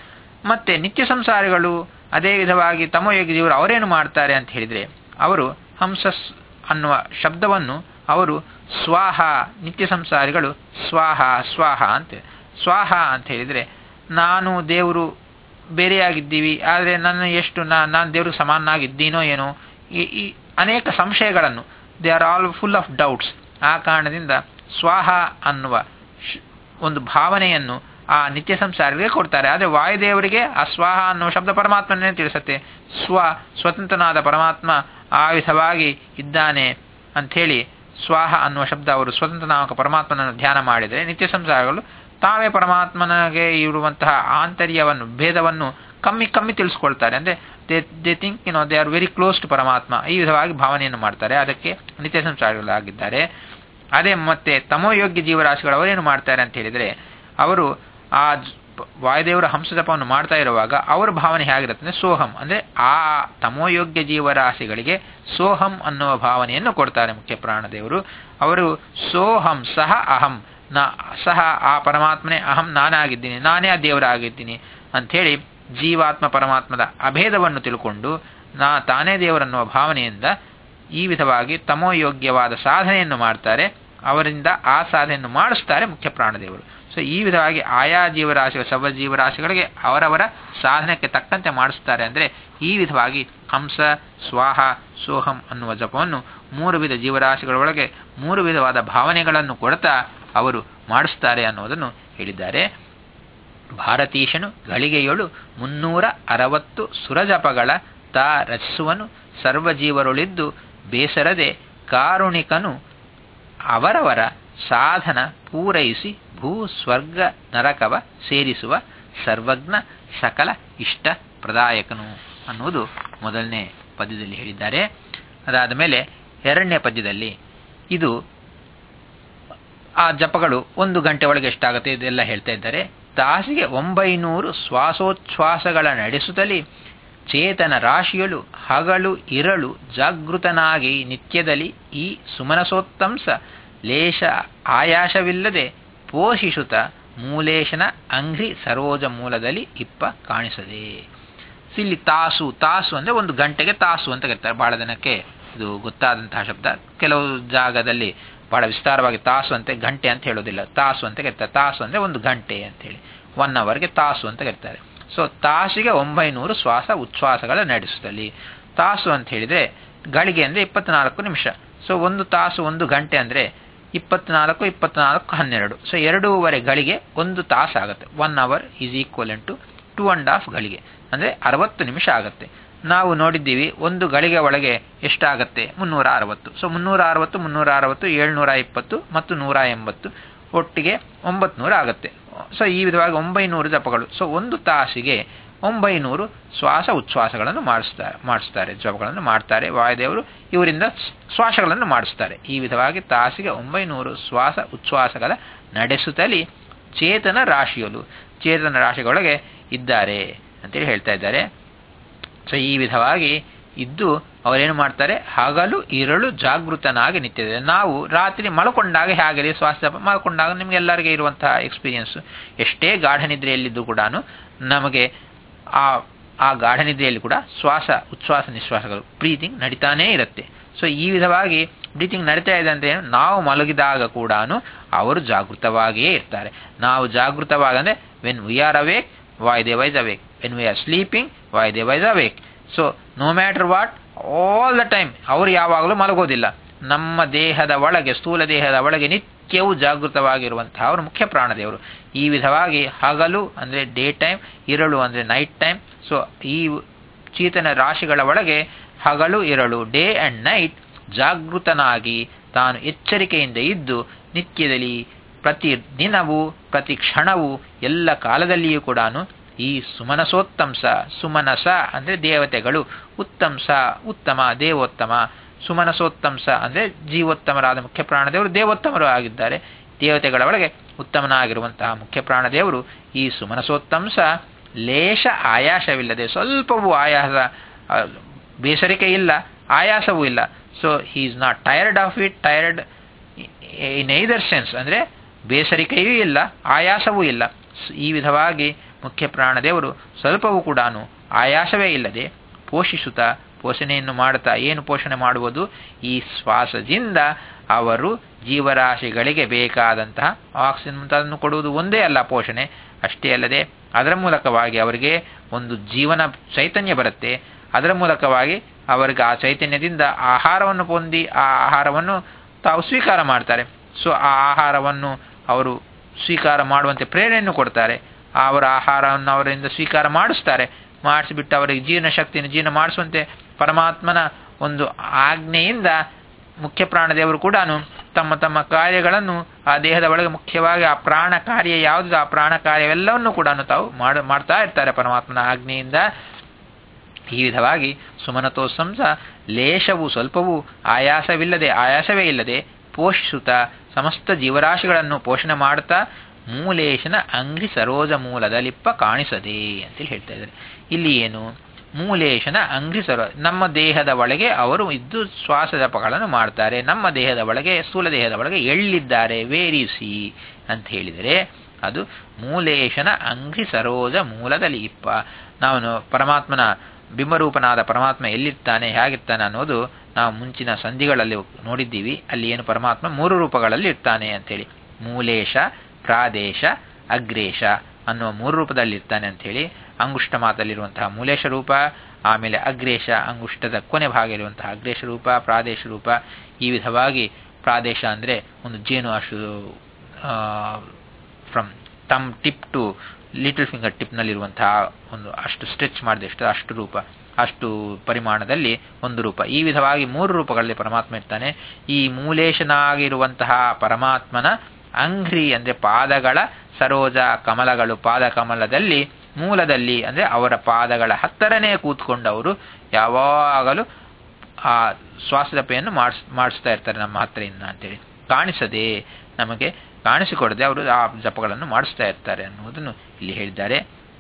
ಮತ್ತೆ ನಿತ್ಯ ಸಂಸಾರಿಗಳು ಅದೇ ವಿಧವಾಗಿ ತಮ್ಮ ಯೋಗ್ಯ ಜೀವರು ಅವರೇನು ಮಾಡ್ತಾರೆ ಅಂತ ಹೇಳಿದ್ರೆ ಅವರು ಹಂಸ ಅನ್ನುವ ಶಬ್ದವನ್ನು ಅವರು ಸ್ವಾಹ ನಿತ್ಯ ಸಂಸಾರಿಗಳು ಸ್ವಾಹ ಸ್ವಾಹ ಅಂತ ಸ್ವಾಹ ಅಂತ ಹೇಳಿದ್ರೆ ನಾನು ದೇವರು ಬೇರೆಯಾಗಿದ್ದೀವಿ ಆದರೆ ನನ್ನ ಎಷ್ಟು ನಾನು ದೇವ್ರಿಗೆ ಸಮಾನನಾಗಿದ್ದೀನೋ ಏನೋ ಈ ಅನೇಕ ಸಂಶಯಗಳನ್ನು they are all full of doubts ಆ ಕಾರಣದಿಂದ ಸ್ವಾಹ ಅನ್ನುವ ಒಂದು ಭಾವನೆಯನ್ನು ಆ ನಿತ್ಯ ಸಂಸಾರಿಗೆ ಕೊಡ್ತಾರೆ ಆದರೆ ವಾಯುದೇವರಿಗೆ ಆ ಸ್ವಾಹ ಅನ್ನುವ ಶಬ್ದ ಪರಮಾತ್ಮನೇ ತಿಳಿಸುತ್ತೆ ಸ್ವ ಸ್ವತಂತ್ರನಾದ ಪರಮಾತ್ಮ ಆ ವಿಧವಾಗಿ ಇದ್ದಾನೆ ಅಂಥೇಳಿ ಸ್ವಾಹ ಅನ್ನುವ ಶಬ್ದ ಅವರು ಸ್ವತಂತ್ರ ನಾಮಕ ಪರಮಾತ್ಮನನ್ನು ಧ್ಯಾನ ಮಾಡಿದರೆ ನಿತ್ಯ ಸಂಸಾರಗಳು ತಾವೇ ಪರಮಾತ್ಮನಿಗೆ ಇರುವಂತಹ ಆಂತರ್ಯವನ್ನು ಭೇದವನ್ನು ಕಮ್ಮಿ ಕಮ್ಮಿ ತಿಳಿಸ್ಕೊಳ್ತಾರೆ ಅಂದರೆ they they think you know they are very close to Paramatma ಈ ವಿಧವಾಗಿ ಭಾವನೆಯನ್ನು ಮಾಡ್ತಾರೆ ಅದಕ್ಕೆ ನಿತ್ಯ ಸಂಸಾರಗಳಾಗಿದ್ದಾರೆ ಅದೇ ಮತ್ತೆ ತಮೋಯೋಗ್ಯ ಜೀವರಾಶಿಗಳು ಅವರೇನು ಮಾಡ್ತಾರೆ ಅಂತ ಹೇಳಿದರೆ ಅವರು ಆ ವಾಯುದೇವರ ಹಂಸಜಪವನ್ನು ಮಾಡ್ತಾ ಇರುವಾಗ ಅವರ ಭಾವನೆ ಹೇಗಿರುತ್ತೆ ಅಂದರೆ ಸೋಹಂ ಅಂದರೆ ಆ ತಮೋಯೋಗ್ಯ ಜೀವರಾಶಿಗಳಿಗೆ ಸೋಹಂ ಅನ್ನುವ ಭಾವನೆಯನ್ನು ಕೊಡ್ತಾರೆ ಮುಖ್ಯ ಪ್ರಾಣದೇವರು ಅವರು ಸೋಹಂ ಸಹ ಅಹಂ ನಾ ಸಹ ಆ ಪರಮಾತ್ಮನೇ ಅಹಂ ನಾನಾಗಿದ್ದೀನಿ ನಾನೇ ಆ ದೇವರಾಗಿದ್ದೀನಿ ಅಂಥೇಳಿ ಜೀವಾತ್ಮ ಪರಮಾತ್ಮದ ಅಭೇದವನ್ನು ತಿಳ್ಕೊಂಡು ನಾ ತಾನೇ ದೇವರನ್ನುವ ಭಾವನೆಯಿಂದ ಈ ವಿಧವಾಗಿ ತಮೋಯೋಗ್ಯವಾದ ಸಾಧನೆಯನ್ನು ಮಾಡ್ತಾರೆ ಅವರಿಂದ ಆ ಸಾಧನೆಯನ್ನು ಮಾಡಿಸ್ತಾರೆ ಮುಖ್ಯ ಪ್ರಾಣದೇವರು ಸೊ ಈ ವಿಧವಾಗಿ ಆಯಾ ಜೀವರಾಶಿಗಳ ಸವ ಜೀವರಾಶಿಗಳಿಗೆ ಅವರವರ ಸಾಧನಕ್ಕೆ ತಕ್ಕಂತೆ ಮಾಡಿಸ್ತಾರೆ ಅಂದರೆ ಈ ವಿಧವಾಗಿ ಹಂಸ ಸ್ವಾಹ ಸೋಹಂ ಅನ್ನುವ ಜಪವನ್ನು ಮೂರು ವಿಧ ಜೀವರಾಶಿಗಳೊಳಗೆ ಮೂರು ವಿಧವಾದ ಭಾವನೆಗಳನ್ನು ಕೊಡ್ತಾ ಅವರು ಮಾಡಿಸ್ತಾರೆ ಅನ್ನೋದನ್ನು ಹೇಳಿದ್ದಾರೆ ಭಾರತೀಶನು ಗಳಿಗೆಯೊಳು ಮುನ್ನೂರ ಅರವತ್ತು ಸುರಜಪಗಳ ತಾ ರಚಿಸುವನು ಸರ್ವಜೀವರೊಳಿದ್ದು ಬೇಸರದೆ ಕಾರುಣಿಕನು ಅವರವರ ಸಾಧನ ಪೂರೈಸಿ ಭೂ ಸ್ವರ್ಗ ನರಕವ ಸೇರಿಸುವ ಸರ್ವಜ್ಞ ಸಕಲ ಇಷ್ಟ ಪ್ರದಾಯಕನು ಅನ್ನುವುದು ಮೊದಲನೇ ಪದ್ಯದಲ್ಲಿ ಹೇಳಿದ್ದಾರೆ ಅದಾದ ಮೇಲೆ ಎರಡನೇ ಪದ್ಯದಲ್ಲಿ ಇದು ಆ ಜಪಗಳು ಒಂದು ಗಂಟೆ ಒಳಗೆ ಎಷ್ಟಾಗುತ್ತೆ ಇದೆಲ್ಲ ಹೇಳ್ತಾ ಇದ್ದಾರೆ ತಾಸಿಗೆ ಒಂಬೈನೂರು ಶ್ವಾಸೋಚ್ಛ್ವಾಸಗಳ ನಡೆಸುತ್ತಲೇ ಚೇತನ ರಾಶಿಯಳು ಹಗಲು ಇರಳು ಜಾಗೃತನಾಗಿ ನಿತ್ಯದಲ್ಲಿ ಈ ಸುಮನಸೋತ್ತಂಸ ಲೇಷ ಆಯಾಸವಿಲ್ಲದೆ ಪೋಷಿಸುತ್ತ ಮೂಲೇಶನ ಅಂಘ್ರಿ ಸರೋಜ ಮೂಲದಲ್ಲಿ ಇಪ್ಪ ಕಾಣಿಸದೆ ಇಲ್ಲಿ ತಾಸು ತಾಸು ಅಂದರೆ ಒಂದು ಗಂಟೆಗೆ ತಾಸು ಅಂತ ಕರೀತಾರೆ ಬಹಳ ಜನಕ್ಕೆ ಇದು ಗೊತ್ತಾದಂತಹ ಶಬ್ದ ಕೆಲವು ಜಾಗದಲ್ಲಿ ಬಹಳ ವಿಸ್ತಾರವಾಗಿ ತಾಸು ಅಂತ ಗಂಟೆ ಅಂತ ಹೇಳೋದಿಲ್ಲ ತಾಸು ಅಂತ ಕರೀತಾರೆ ತಾಸು ಅಂದರೆ ಒಂದು ಗಂಟೆ ಅಂತೇಳಿ ಒನ್ ಅವರ್ಗೆ ತಾಸು ಅಂತ ಕರೀತಾರೆ ಸೊ ತಾಸಿಗೆ ಒಂಬೈನೂರು ಶ್ವಾಸ ಉಚ್ಛ್ವಾಸಗಳ ನಡೆಸುತ್ತಲ್ಲಿ ತಾಸು ಅಂತ ಹೇಳಿದರೆ ಗಳಿಗೆ ಅಂದರೆ ಇಪ್ಪತ್ನಾಲ್ಕು ನಿಮಿಷ ಸೊ ಒಂದು ತಾಸು ಒಂದು ಗಂಟೆ ಅಂದರೆ ಇಪ್ಪತ್ನಾಲ್ಕು ಇಪ್ಪತ್ನಾಲ್ಕು ಹನ್ನೆರಡು ಸೊ ಎರಡೂವರೆ ಗಳಿಗೆ ಒಂದು ತಾಸು ಆಗುತ್ತೆ one hour is equal to two and half ಗಳಿಗೆ ಅಂದರೆ ಅರವತ್ತು ನಿಮಿಷ ಆಗುತ್ತೆ ನಾವು ನೋಡಿದ್ದೀವಿ ಒಂದು ಗಳಿಗೆ ಒಳಗೆ ಎಷ್ಟಾಗತ್ತೆ ಮುನ್ನೂರ ಅರವತ್ತು ಸೊ ಮುನ್ನೂರ ಅರವತ್ತು ಮುನ್ನೂರ ಅರವತ್ತು ಏಳ್ನೂರ ಇಪ್ಪತ್ತು ಮತ್ತು ನೂರ ಎಂಬತ್ತು ಒಟ್ಟಿಗೆ ಒಂಬತ್ನೂರ ಆಗುತ್ತೆ ಸೊ ಈ ವಿಧವಾಗಿ ಒಂಬೈನೂರು ಜಪಗಳು ಸೊ ಒಂದು ತಾಸಿಗೆ ಒಂಬೈನೂರು ಶ್ವಾಸ ಉಚ್ಛ್ವಾಸಗಳನ್ನು ಮಾಡಿಸ್ತಾರೆ ಮಾಡಿಸ್ತಾರೆ ಜಪಗಳನ್ನು ಮಾಡ್ತಾರೆ ವಾಯುದೇವರು ಇವರಿಂದ ಶ್ವಾಸಗಳನ್ನು ಮಾಡಿಸ್ತಾರೆ ಈ ವಿಧವಾಗಿ ತಾಸಿಗೆ ಒಂಬೈನೂರು ಶ್ವಾಸ ಉಚ್ಛ್ವಾಸಗಳ ನಡೆಸುತ್ತಲೇ ಚೇತನ ರಾಶಿಯಲು ಚೇತನ ರಾಶಿಗಳೊಳಗೆ ಇದ್ದಾರೆ ಅಂತೇಳಿ ಹೇಳ್ತಾ ಇದ್ದಾರೆ ಸೊ ಈ ವಿಧವಾಗಿ ಇದ್ದು ಅವರೇನು ಮಾಡ್ತಾರೆ ಹಗಲು ಇರಳು ಜಾಗೃತನಾಗಿ ನಿಂತಿದೆ ನಾವು ರಾತ್ರಿ ಮಲ್ಕೊಂಡಾಗ ಹೇಗೆ ಶ್ವಾಸ ಮಲ್ಕೊಂಡಾಗ ನಿಮಗೆಲ್ಲರಿಗೆ ಇರುವಂತಹ ಎಕ್ಸ್ಪೀರಿಯನ್ಸ್ ಎಷ್ಟೇ ಗಾಢ ನಿದ್ರೆಯಲ್ಲಿದ್ದು ಕೂಡ ನಮಗೆ ಆ ಆ ಗಾಢ ನಿದ್ರೆಯಲ್ಲಿ ಕೂಡ ಶ್ವಾಸ ಉಚ್ಛ್ವಾಸ ನಿಶ್ವಾಸಗಳು ಬ್ರೀತಿಂಗ್ ನಡೀತಾನೇ ಇರುತ್ತೆ ಸೊ ಈ ವಿಧವಾಗಿ ಬ್ರೀತಿಂಗ್ ನಡೀತಾ ಇದೆ ಅಂದರೆ ನಾವು ಮಲಗಿದಾಗ ಕೂಡ ಅವರು ಜಾಗೃತವಾಗಿಯೇ ಇರ್ತಾರೆ ನಾವು ಜಾಗೃತವಾಗಂದ್ರೆ when we are awake Vayudeva is awake when we are sleeping Vayudeva is awake so no matter what all the time ಅವರು ಯಾವಾಗಲೂ ಮಲಗೋದಿಲ್ಲ ನಮ್ಮ ದೇಹದ ಒಳಗೆ ಸ್ಥೂಲ ದೇಹದ ಒಳಗೆ ನಿತ್ಯವೂ ಜಾಗೃತವಾಗಿರುವಂತಹ ಅವರು ಮುಖ್ಯ ಪ್ರಾಣದೇವರು ಈ ವಿಧವಾಗಿ ಹಗಲು ಅಂದರೆ ಡೇ ಟೈಮ್ ಇರಳು ಅಂದರೆ ನೈಟ್ ಟೈಮ್ ಸೊ ಈ ಚೇತನ ರಾಶಿಗಳ ಒಳಗೆ ಹಗಲು ಇರಳು ಡೇ ಅಂಡ್ ನೈಟ್ ಜಾಗೃತನಾಗಿ ತಾನು ಎಚ್ಚರಿಕೆಯಿಂದ ಇದ್ದು ನಿತ್ಯದಲ್ಲಿ ಪ್ರತಿ ದಿನವೂ ಪ್ರತಿ ಕ್ಷಣವೂ ಎಲ್ಲ ಕಾಲದಲ್ಲಿಯೂ ಕೂಡ ಈ ಸುಮನಸೋತ್ತಂಸ ಸುಮನಸ ಅಂದರೆ ದೇವತೆಗಳು ಉತ್ತಂಸ ಉತ್ತಮ ದೇವೋತ್ತಮ ಸುಮನಸೋತ್ತಂಸ ಅಂದರೆ ಜೀವೋತ್ತಮರಾದ ಮುಖ್ಯ ಪ್ರಾಣದೇವರು ದೇವೋತ್ತಮರು ಆಗಿದ್ದಾರೆ ದೇವತೆಗಳ ಒಳಗೆ ಉತ್ತಮನಾಗಿರುವಂತಹ ಮುಖ್ಯ ಪ್ರಾಣದೇವರು ಈ ಸುಮನಸೋತ್ತಂಸ ಲೇಷ ಆಯಾಸವಿಲ್ಲದೆ ಸ್ವಲ್ಪವೂ ಆಯಾಸ ಆ, ಬೇಸರಿಕೆ ಇಲ್ಲ ಆಯಾಸವೂ ಇಲ್ಲ so he is not tired of it tired in either sense ಅಂದರೆ ಬೇಸರಿಕೆಯೂ ಇಲ್ಲ ಆಯಾಸವೂ ಇಲ್ಲ ಸ್- ಈ ವಿಧವಾಗಿ ಮುಖ್ಯ ಪ್ರಾಣದೇವರು ಸ್ವಲ್ಪವೂ ಕೂಡ ಆಯಾಸವೇ ಇಲ್ಲದೆ ಪೋಷಿಸುತ್ತಾ ಪೋಷಣೆಯನ್ನು ಮಾಡುತ್ತಾ ಏನು ಪೋಷಣೆ ಮಾಡುವುದು ಈ ಶ್ವಾಸದಿಂದ ಅವರು ಜೀವರಾಶಿಗಳಿಗೆ ಬೇಕಾದಂತಹ ಆಕ್ಸಿಜನ್ ಮುಂತಾದನ್ನು ಕೊಡುವುದು ಒಂದೇ ಅಲ್ಲ ಪೋಷಣೆ ಅಷ್ಟೇ ಅಲ್ಲದೆ ಅದರ ಮೂಲಕವಾಗಿ ಅವರಿಗೆ ಒಂದು ಜೀವನ ಚೈತನ್ಯ ಬರುತ್ತೆ ಅದರ ಮೂಲಕವಾಗಿ ಅವರಿಗೆ ಆ ಚೈತನ್ಯದಿಂದ ಆಹಾರವನ್ನು ಹೊಂದಿ ಆ ಆಹಾರವನ್ನು ತಾವು ಸ್ವೀಕಾರ ಮಾಡ್ತಾರೆ ಸೊ ಆ ಆಹಾರವನ್ನು ಅವರು ಸ್ವೀಕಾರ ಮಾಡುವಂತೆ ಪ್ರೇರಣೆಯನ್ನು ಕೊಡ್ತಾರೆ ಅವರ ಆಹಾರವನ್ನು ಅವರಿಂದ ಸ್ವೀಕಾರ ಮಾಡಿಸ್ತಾರೆ ಮಾಡಿಸಿಬಿಟ್ಟು ಅವರಿಗೆ ಜೀರ್ಣ ಶಕ್ತಿಯನ್ನು ಜೀರ್ಣ ಮಾಡಿಸುವಂತೆ ಪರಮಾತ್ಮನ ಒಂದು ಆಜ್ಞೆಯಿಂದ ಮುಖ್ಯ ಪ್ರಾಣದೇವರು ಕೂಡ ತಮ್ಮ ತಮ್ಮ ಕಾರ್ಯಗಳನ್ನು ಆ ದೇಹದ ಒಳಗೆ ಮುಖ್ಯವಾಗಿ ಆ ಪ್ರಾಣ ಕಾರ್ಯ ಯಾವುದು ಆ ಪ್ರಾಣ ಕಾರ್ಯವೆಲ್ಲವನ್ನು ಕೂಡ ತಾವು ಮಾಡ ಮಾಡ್ತಾ ಇರ್ತಾರೆ ಪರಮಾತ್ಮನ ಆಜ್ಞೆಯಿಂದ ಈ ವಿಧವಾಗಿ ಸುಮನತೋತ್ಸಂಸ ಲೇಷವು ಸ್ವಲ್ಪವೂ ಆಯಾಸವಿಲ್ಲದೆ ಆಯಾಸವೇ ಇಲ್ಲದೆ ಪೋಷಿಸುತ್ತಾ ಸಮಸ್ತ ಜೀವರಾಶಿಗಳನ್ನು ಪೋಷಣೆ ಮಾಡುತ್ತಾ ಮೂಲೇಶನ ಅಂಗ್ರಿ ಸರೋಜ ಮೂಲದ ಲಿಪ್ಪ ಕಾಣಿಸದೆ ಅಂತೇಳಿ ಹೇಳ್ತಾ ಇದ್ದಾರೆ ಇಲ್ಲಿ ಏನು ಮೂಲೇಶನ ಅಂಗ್ರಿ ಸರೋ ನಮ್ಮ ದೇಹದ ಒಳಗೆ ಅವರು ಇದ್ದು ಶ್ವಾಸ ಜಪಗಳನ್ನು ಮಾಡ್ತಾರೆ ನಮ್ಮ ದೇಹದ ಒಳಗೆ ಸ್ಥೂಲ ದೇಹದ ಒಳಗೆ ಎಳ್ಳಿದ್ದಾರೆ ವೇರಿಸಿ ಅಂತ ಹೇಳಿದರೆ ಅದು ಮೂಲೇಶನ ಅಂಗ್ರಿ ಸರೋಜ ಮೂಲದ ಲಿಪ್ಪ ನಾವು ಪರಮಾತ್ಮನ ಬಿಂಬರೂಪನಾದ ಪರಮಾತ್ಮ ಎಲ್ಲಿರ್ತಾನೆ ಹೇಗಿರ್ತಾನೆ ಅನ್ನೋದು ನಾವು ಮುಂಚಿನ ಸಂಧಿಗಳಲ್ಲಿ ನೋಡಿದ್ದೀವಿ ಅಲ್ಲಿ ಏನು ಪರಮಾತ್ಮ ಮೂರು ರೂಪಗಳಲ್ಲಿ ಇರ್ತಾನೆ ಅಂತೇಳಿ ಮೂಲೇಶ ಪ್ರಾದೇಶ ಅಗ್ರೇಶ ಅನ್ನುವ ಮೂರು ರೂಪದಲ್ಲಿ ಇರ್ತಾನೆ ಅಂಥೇಳಿ ಅಂಗುಷ್ಟ ಮಾತಲ್ಲಿರುವಂತಹ ಮೂಲೇಶ ರೂಪ ಆಮೇಲೆ ಅಗ್ರೇಶ ಅಂಗುಷ್ಟದ ಕೊನೆ ಭಾಗ ಇರುವಂತಹ ಅಗ್ರೇಶ ರೂಪ ಪ್ರಾದೇಶ ರೂಪ ಈ ವಿಧವಾಗಿ ಪ್ರಾದೇಶ ಅಂದರೆ ಒಂದು ಜೇನು ಅಷ್ಟು from thumb tip to little finger ಟಿಪ್ನಲ್ಲಿರುವಂತಹ ಒಂದು ಅಷ್ಟು ಸ್ಟ್ರೆಚ್ ಮಾಡಿದಷ್ಟು ಅಷ್ಟು ರೂಪ ಅಷ್ಟು ಪರಿಮಾಣದಲ್ಲಿ ಒಂದು ರೂಪ ಈ ವಿಧವಾಗಿ ಮೂರು ರೂಪಗಳಲ್ಲಿ ಪರಮಾತ್ಮ ಇರ್ತಾನೆ ಈ ಮೂಲೇಶನಾಗಿರುವಂತಹ ಪರಮಾತ್ಮನ ಅಂಘ್ರಿ ಅಂದರೆ ಪಾದಗಳ ಸರೋಜ ಕಮಲಗಳು ಪಾದ ಕಮಲದಲ್ಲಿ ಮೂಲದಲ್ಲಿ ಅಂದರೆ ಅವರ ಪಾದಗಳ ಹತ್ತರನೇ ಕೂತ್ಕೊಂಡು ಅವರು ಯಾವಾಗಲೂ ಆ ಶ್ವಾಸದಪೆಯನ್ನು ಮಾಡಿಸ್ ಮಾಡಿಸ್ತಾ ಇರ್ತಾರೆ ನಮ್ಮ ಹತ್ತಿರದಿಂದ ಅಂತೇಳಿ ಕಾಣಿಸದೆ ನಮಗೆ ಕಾಣಿಸಿಕೊಡದೆ ಅವರು ಆ ಜಪಗಳನ್ನು ಮಾಡಿಸ್ತಾ ಇರ್ತಾರೆ ಅನ್ನುವುದನ್ನು ಇಲ್ಲಿ ಹೇಳಿದ್ದಾರೆ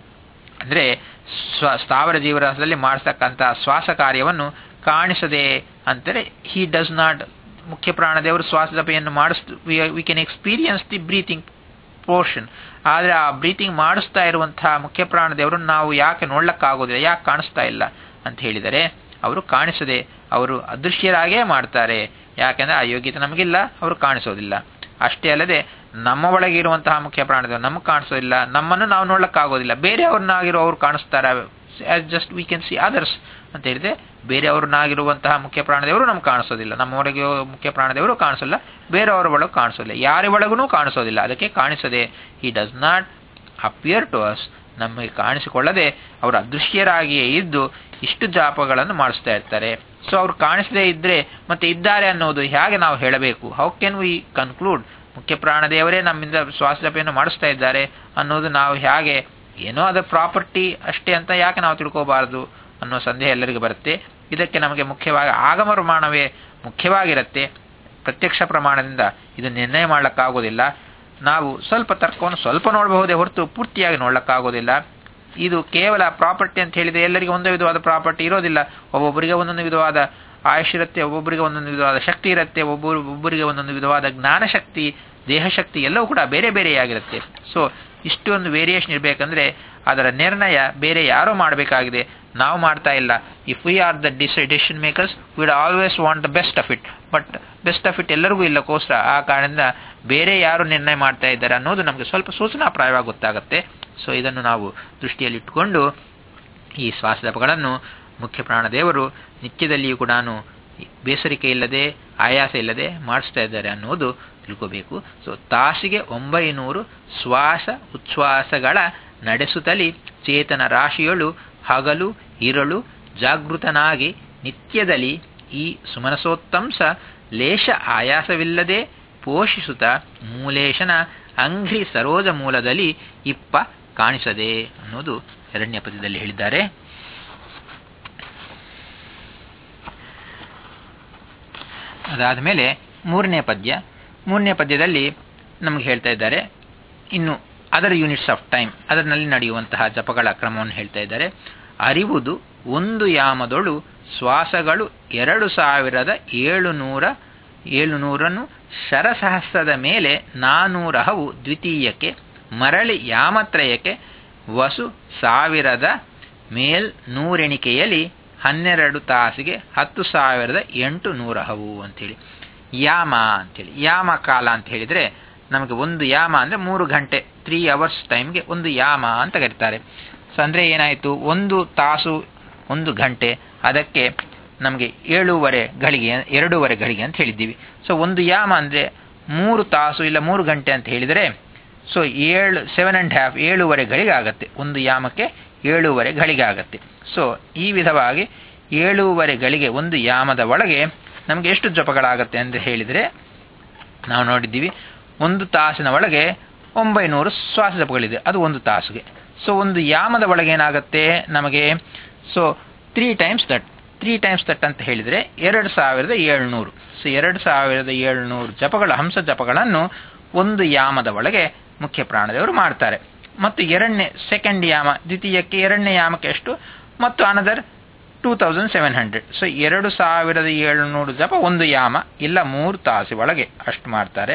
ಅಂದರೆ ಸ್ವ ಸ್ಥಾವರ ಜೀವರಾಶದಲ್ಲಿ ಮಾಡಿಸ್ತಕ್ಕಂಥ ಶ್ವಾಸ ಕಾರ್ಯವನ್ನು ಕಾಣಿಸದೆ ಅಂತಾರೆ ಹಿ ಡಸ್ ನಾಟ್ ಮುಖ್ಯ ಪ್ರಾಣದೇವರು ಶ್ವಾಸದಪೆಯನ್ನು ಮಾಡಿಸ್ we can experience the breathing portion ಆದರೆ ಆ ಬ್ರೀತಿಂಗ್ ಮಾಡಿಸ್ತಾ ಇರುವಂತಹ ಮುಖ್ಯ ಪ್ರಾಣದೇವರು ನಾವು ಯಾಕೆ ನೋಡ್ಲಕ್ಕಾಗೋದಿಲ್ಲ ಯಾಕೆ ಕಾಣಿಸ್ತಾ ಇಲ್ಲ ಅಂತ ಹೇಳಿದರೆ ಅವರು ಕಾಣಿಸದೆ ಅವರು ಅದೃಶ್ಯರಾಗೇ ಮಾಡ್ತಾರೆ ಯಾಕೆಂದ್ರೆ ಆ ಯೋಗ್ಯತೆ ನಮಗಿಲ್ಲ ಅವರು ಕಾಣಿಸೋದಿಲ್ಲ ಅಷ್ಟೇ ಅಲ್ಲದೆ ನಮ್ಮ ಒಳಗೆ ಇರುವಂತಹ ಮುಖ್ಯ ಪ್ರಾಣದೇವರು ನಮಗೆ ಕಾಣಿಸೋದಿಲ್ಲ ನಮ್ಮನ್ನು ನಾವು ನೋಡ್ಲಕ್ಕಾಗೋದಿಲ್ಲ ಬೇರೆಯವ್ರನ್ನಾಗಿರೋ ಅವ್ರು ಕಾಣಿಸ್ತಾರೆ just we can see others ಅಂತ ಹೇಳಿದ್ರೆ ಬೇರೆಯವ್ರನ್ನಾಗಿರುವಂತಹ ಮುಖ್ಯ ಪ್ರಾಣದೇವರು ನಮ್ಗೆ ಕಾಣಿಸೋದಿಲ್ಲ ನಮ್ಮ ಒಳಗೆ ಮುಖ್ಯ ಪ್ರಾಣದೇವರು ಕಾಣಿಸೋಲ್ಲ ಬೇರೆಯವರ ಒಳಗೆ ಕಾಣಿಸೋದಿಲ್ಲ ಯಾರ ಒಳಗೂ ಕಾಣಿಸೋದಿಲ್ಲ ಅದಕ್ಕೆ ಕಾಣಿಸದೆ he does not appear to us ನಮಗೆ ಕಾಣಿಸಿಕೊಳ್ಳದೆ ಅವರು ಅದೃಶ್ಯರಾಗಿಯೇ ಇದ್ದು ಇಷ್ಟು ಜಾಪಗಳನ್ನು ಮಾಡಿಸ್ತಾ ಇರ್ತಾರೆ ಸೊ ಅವ್ರು ಕಾಣಿಸದೇ ಇದ್ರೆ ಮತ್ತೆ ಇದ್ದಾರೆ ಅನ್ನೋದು ಹೇಗೆ ನಾವು ಹೇಳಬೇಕು ಹೌ ಕ್ಯಾನ್ ವಿ ಕನ್ಕ್ಲೂಡ್ ಮುಖ್ಯ ಪ್ರಾಣದೇವರೇ ನಮ್ಮಿಂದ ಶ್ವಾಸಜಪೆಯನ್ನು ಮಾಡಿಸ್ತಾ ಇದ್ದಾರೆ ಅನ್ನೋದು ನಾವು ಹೇಗೆ ಏನೋ ಅದರ ಪ್ರಾಪರ್ಟಿ ಅಷ್ಟೇ ಅಂತ ಯಾಕೆ ನಾವು ತಿಳ್ಕೋಬಾರದು ಅನ್ನೋ ಸಂದೇಹ ಎಲ್ಲರಿಗೂ ಬರುತ್ತೆ ಇದಕ್ಕೆ ನಮಗೆ ಮುಖ್ಯವಾಗಿ ಆಗಮ ಪ್ರಮಾಣವೇ ಮುಖ್ಯವಾಗಿರುತ್ತೆ ಪ್ರತ್ಯಕ್ಷ ಪ್ರಮಾಣದಿಂದ ಇದು ನಿರ್ಣಯ ಮಾಡಲಿಕ್ಕಾಗೋದಿಲ್ಲ ನಾವು ಸ್ವಲ್ಪ ತರ್ಕವನ್ನು ಸ್ವಲ್ಪ ನೋಡಬಹುದೇ ಹೊರತು ಪೂರ್ತಿಯಾಗಿ ನೋಡಲಿಕ್ಕಾಗೋದಿಲ್ಲ ಇದು ಕೇವಲ ಪ್ರಾಪರ್ಟಿ ಅಂತ ಹೇಳಿದ್ರೆ ಎಲ್ಲರಿಗೂ ಒಂದೇ ವಿಧವಾದ ಪ್ರಾಪರ್ಟಿ ಇರೋದಿಲ್ಲ ಒಬ್ಬೊಬ್ಬರಿಗೆ ಒಂದೊಂದು ವಿಧವಾದ ಆಯುಷ್ ಇರುತ್ತೆ ಒಬ್ಬೊಬ್ಬರಿಗೆ ಒಂದೊಂದು ವಿಧವಾದ ಶಕ್ತಿ ಇರುತ್ತೆ ಒಬ್ಬರು ಒಬ್ಬರಿಗೆ ಒಂದೊಂದು ವಿಧವಾದ ಜ್ಞಾನ ಶಕ್ತಿ ದೇಹಶಕ್ತಿ ಎಲ್ಲವೂ ಕೂಡ ಬೇರೆ ಬೇರೆಯಾಗಿರುತ್ತೆ ಸೊ ಇಷ್ಟೊಂದು ವೇರಿಯೇಷನ್ ಇರಬೇಕಂದ್ರೆ ಅದರ ನಿರ್ಣಯ ಬೇರೆ ಯಾರೋ ಮಾಡಬೇಕಾಗಿದೆ ನಾವು ಮಾಡ್ತಾ ಇಲ್ಲ ಇಫ್ ವಿ ಆರ್ ದ ಡಿಸ್ decision makers we'd always want the best of it but best of it ಎಲ್ಲರಿಗೂ ಇಲ್ಲ ಕೋಸ್ಕರ ಆ ಕಾರಣದಿಂದ ಬೇರೆ ಯಾರು ನಿರ್ಣಯ ಮಾಡ್ತಾ ಇದ್ದಾರೆ ಅನ್ನೋದು ನಮಗೆ ಸ್ವಲ್ಪ ಸೂಚನಾಪ್ರಾಯವಾಗಿ ಗೊತ್ತಾಗುತ್ತೆ ಸೊ ಇದನ್ನು ನಾವು ದೃಷ್ಟಿಯಲ್ಲಿಟ್ಟುಕೊಂಡು ಈ ಶ್ವಾಸದಪಗಳನ್ನು ಮುಖ್ಯ ಪ್ರಾಣದೇವರು ನಿತ್ಯದಲ್ಲಿಯೂ ಕೂಡ ಬೇಸರಿಕೆ ಇಲ್ಲದೆ ಆಯಾಸ ಇಲ್ಲದೆ ಮಾಡಿಸ್ತಾ ಇದ್ದಾರೆ ಅನ್ನೋದು ತಿಳ್ಕೋಬೇಕು ಸೊ ತಾಸಿಗೆ ಒಂಬೈನೂರು ಶ್ವಾಸ ಉಚ್ಛ್ವಾಸಗಳ ನಡೆಸುತ್ತಲಿ ಚೇತನ ರಾಶಿಯಳು ಹಗಲು ಇರಳು ಜಾಗೃತನಾಗಿ ನಿತ್ಯದಲ್ಲಿ ಈ ಸುಮನಸೋತ್ತಂಸ ಲೇಷ ಆಯಾಸವಿಲ್ಲದೆ ಪೋಷಿಸುತ್ತ ಮೂಲೇಶನ ಅಂಘ್ರಿ ಸರೋಜ ಮೂಲದಲ್ಲಿ ಇಪ್ಪ ಕಾಣಿಸದೆ ಅನ್ನೋದು ಎರಡನೇ ಪದ್ಯದಲ್ಲಿ ಹೇಳಿದ್ದಾರೆ ಅದಾದ ಮೇಲೆ ಮೂರನೇ ಪದ್ಯ ಮೂರನೇ ಪದ್ಯದಲ್ಲಿ ನಮಗೆ ಹೇಳ್ತಾ ಇದ್ದಾರೆ ಇನ್ನು ಅದರ್ ಯೂನಿಟ್ಸ್ ಆಫ್ ಟೈಮ್ ಅದರಲ್ಲಿ ನಡೆಯುವಂತಹ ಜಪಗಳ ಕ್ರಮವನ್ನು ಹೇಳ್ತಾ ಇದ್ದಾರೆ ಅರಿವುದು ಒಂದು ಯಾಮದೊಳು ಶ್ವಾಸಗಳು ಎರಡು ಸಾವಿರದ ಏಳುನೂರ ಏಳುನೂರನ್ನು ಶರಸಹಸ್ರದ ಮೇಲೆ ನಾನೂರಹವು ದ್ವಿತೀಯಕ್ಕೆ ಮರಳಿ ಯಾಮತ್ರಯಕ್ಕೆ ವಸು ಸಾವಿರದ ಮೇಲ್ ನೂರೆಣಿಕೆಯಲ್ಲಿ ಹನ್ನೆರಡು ತಾಸಿಗೆ ಹತ್ತು ಸಾವಿರದ ಎಂಟು ನೂರಹವು ಅಂಥೇಳಿ ಯಾಮ ಅಂತೇಳಿ ಯಾಮ ಕಾಲ ಅಂತ ಹೇಳಿದರೆ ನಮಗೆ ಒಂದು ಯಾಮ ಅಂದರೆ ಮೂರು ಗಂಟೆ ತ್ರೀ ಅವರ್ಸ್ ಟೈಮ್ಗೆ ಒಂದು ಯಾಮ ಅಂತ ಕರೀತಾರೆ ಸೊ ಅಂದರೆ ಏನಾಯಿತು ಒಂದು ತಾಸು ಒಂದು ಗಂಟೆ ಅದಕ್ಕೆ ನಮಗೆ ಏಳೂವರೆ ಗಳಿಗೆ ಎರಡೂವರೆ ಗಳಿಗೆ ಅಂತ ಹೇಳಿದ್ದೀವಿ ಸೊ ಒಂದು ಯಾಮ ಅಂದರೆ ಮೂರು ತಾಸು ಇಲ್ಲ ಮೂರು ಗಂಟೆ ಅಂತ ಹೇಳಿದರೆ ಸೊ ಏಳು ಸೆವೆನ್ ಆ್ಯಂಡ್ ಹ್ಯಾಫ್ ಏಳೂವರೆ ಗಳಿಗೆ ಆಗುತ್ತೆ ಒಂದು ಯಾಮಕ್ಕೆ ಏಳೂವರೆ ಗಳಿಗೆ ಆಗುತ್ತೆ ಸೊ ಈ ವಿಧವಾಗಿ ಏಳೂವರೆ ಗಳಿಗೆ ಒಂದು ಯಾಮದ ಒಳಗೆ ನಮಗೆ ಎಷ್ಟು ಜಪಗಳಾಗತ್ತೆ ಅಂತ ಹೇಳಿದರೆ ನಾವು ನೋಡಿದ್ದೀವಿ ಒಂದು ತಾಸಿನ ಒಳಗೆ ಒಂಬೈನೂರು ಶ್ವಾಸ ಜಪಗಳಿದೆ ಅದು ಒಂದು ತಾಸಿಗೆ ಸೊ ಒಂದು ಯಾಮದ ಒಳಗೆ ಏನಾಗುತ್ತೆ ನಮಗೆ so three times that three times that ಅಂತ ಹೇಳಿದರೆ ಎರಡು ಸಾವಿರದ ಏಳ್ನೂರು ಸೊ ಎರಡು ಸಾವಿರದ ಏಳ್ನೂರು ಜಪಗಳ ಹಂಸ ಜಪಗಳನ್ನು ಒಂದು ಯಾಮದ ಒಳಗೆ ಮುಖ್ಯ ಪ್ರಾಣದೇವರು ಮಾಡ್ತಾರೆ ಮತ್ತು ಎರಡನೇ ಸೆಕೆಂಡ್ ಯಾಮ ದ್ವಿತೀಯಕ್ಕೆ ಎರಡನೇ ಯಾಮಕ್ಕೆ ಎಷ್ಟು ಮತ್ತು another two thousand seven hundred so ಎರಡು ಸಾವಿರದ ಏಳುನೂರು ಜಪ ಒಂದು ಯಾಮ ಇಲ್ಲ ಮೂರು ತಾಸು ಒಳಗೆ ಅಷ್ಟು ಮಾಡ್ತಾರೆ